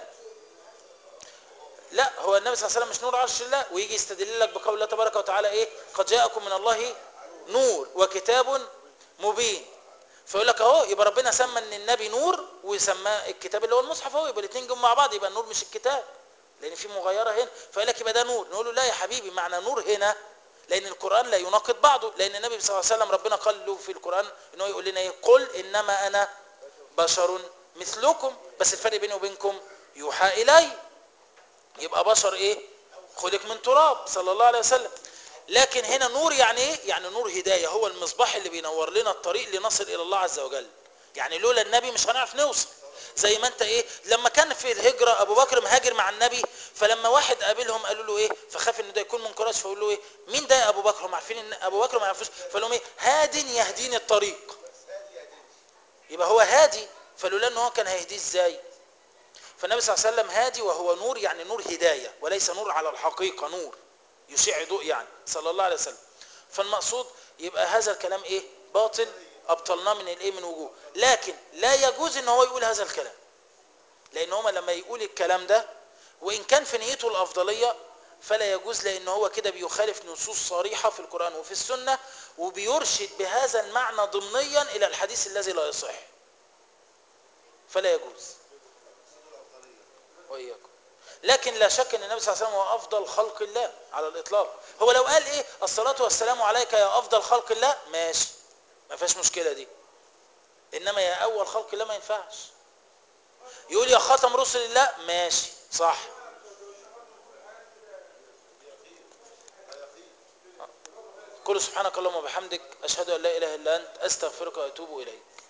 لا هو النبي صلى الله عليه وسلم مش نور عرش الله ويجي يستدل لك بقول الله تبارك وتعالى ايه قد جاءكم من الله نور وكتاب مبين فيقول لك اهو يبقى ربنا سمى ان النبي نور وسماه الكتاب اللي هو المصحف اهو يبقى الاثنين جم مع بعض يبقى النور مش الكتاب لان في مغايره هنا فيقول لك يبقى ده نور نقول له لا يا حبيبي معنى نور هنا لان القران لا يناقض بعضه لان النبي صلى الله عليه وسلم ربنا قال له في القران ان هو يقول لنا ايه قل انما انا بشر مثلكم بس الفرق بيني وبينكم يوحى الي يبقى بشر ايه خلق من تراب صلى الله عليه وسلم لكن هنا نور يعني ايه يعني نور هدايه هو المصباح اللي بينور لنا الطريق لنصل الى الله عز وجل يعني لولا النبي مش هنعرف نوصل زي ما انت ايه لما كان في الهجره ابو بكر مهاجر مع النبي فلما واحد قابلهم قالوا له ايه فخاف ان ده يكون من قريش فقول له ايه مين ده يا ابو بكر هم عارفين ان ابو بكر ما يعرفوش فقال لهم ايه هاد يهديني الطريق يبقى هو هادي فلولا ان هو كان هيهديه ازاي فالنبي صلى الله عليه وسلم هادي وهو نور يعني نور هدايه وليس نور على الحقيقه نور يشع ضوء يعني صلى الله عليه وسلم فالمقصود يبقى هذا الكلام ايه باطل ابطلناه من الايه من وجوه لكن لا يجوز ان هو يقول هذا الكلام لان هما لما يقول الكلام ده وان كان في نيته الافضليه فلا يجوز لان هو كده بيخالف نصوص صريحه في القران وفي السنه وبيرشد بهذا المعنى ضمنيا الى الحديث الذي لا يصح فلا يجوز واياكم لكن لا شك ان النبي صلى الله عليه وسلم هو افضل خلق الله على الاطلاق هو لو قال ايه الصلاه والسلام عليك يا افضل خلق الله ماشي ما فيهاش مشكله دي انما يا اول خلق الله ما ينفعش يقول يا خاتم رسل الله ماشي صح قل سبحانك اللهم وبحمدك اشهد ان لا اله الا انت استغفرك واتوب اليك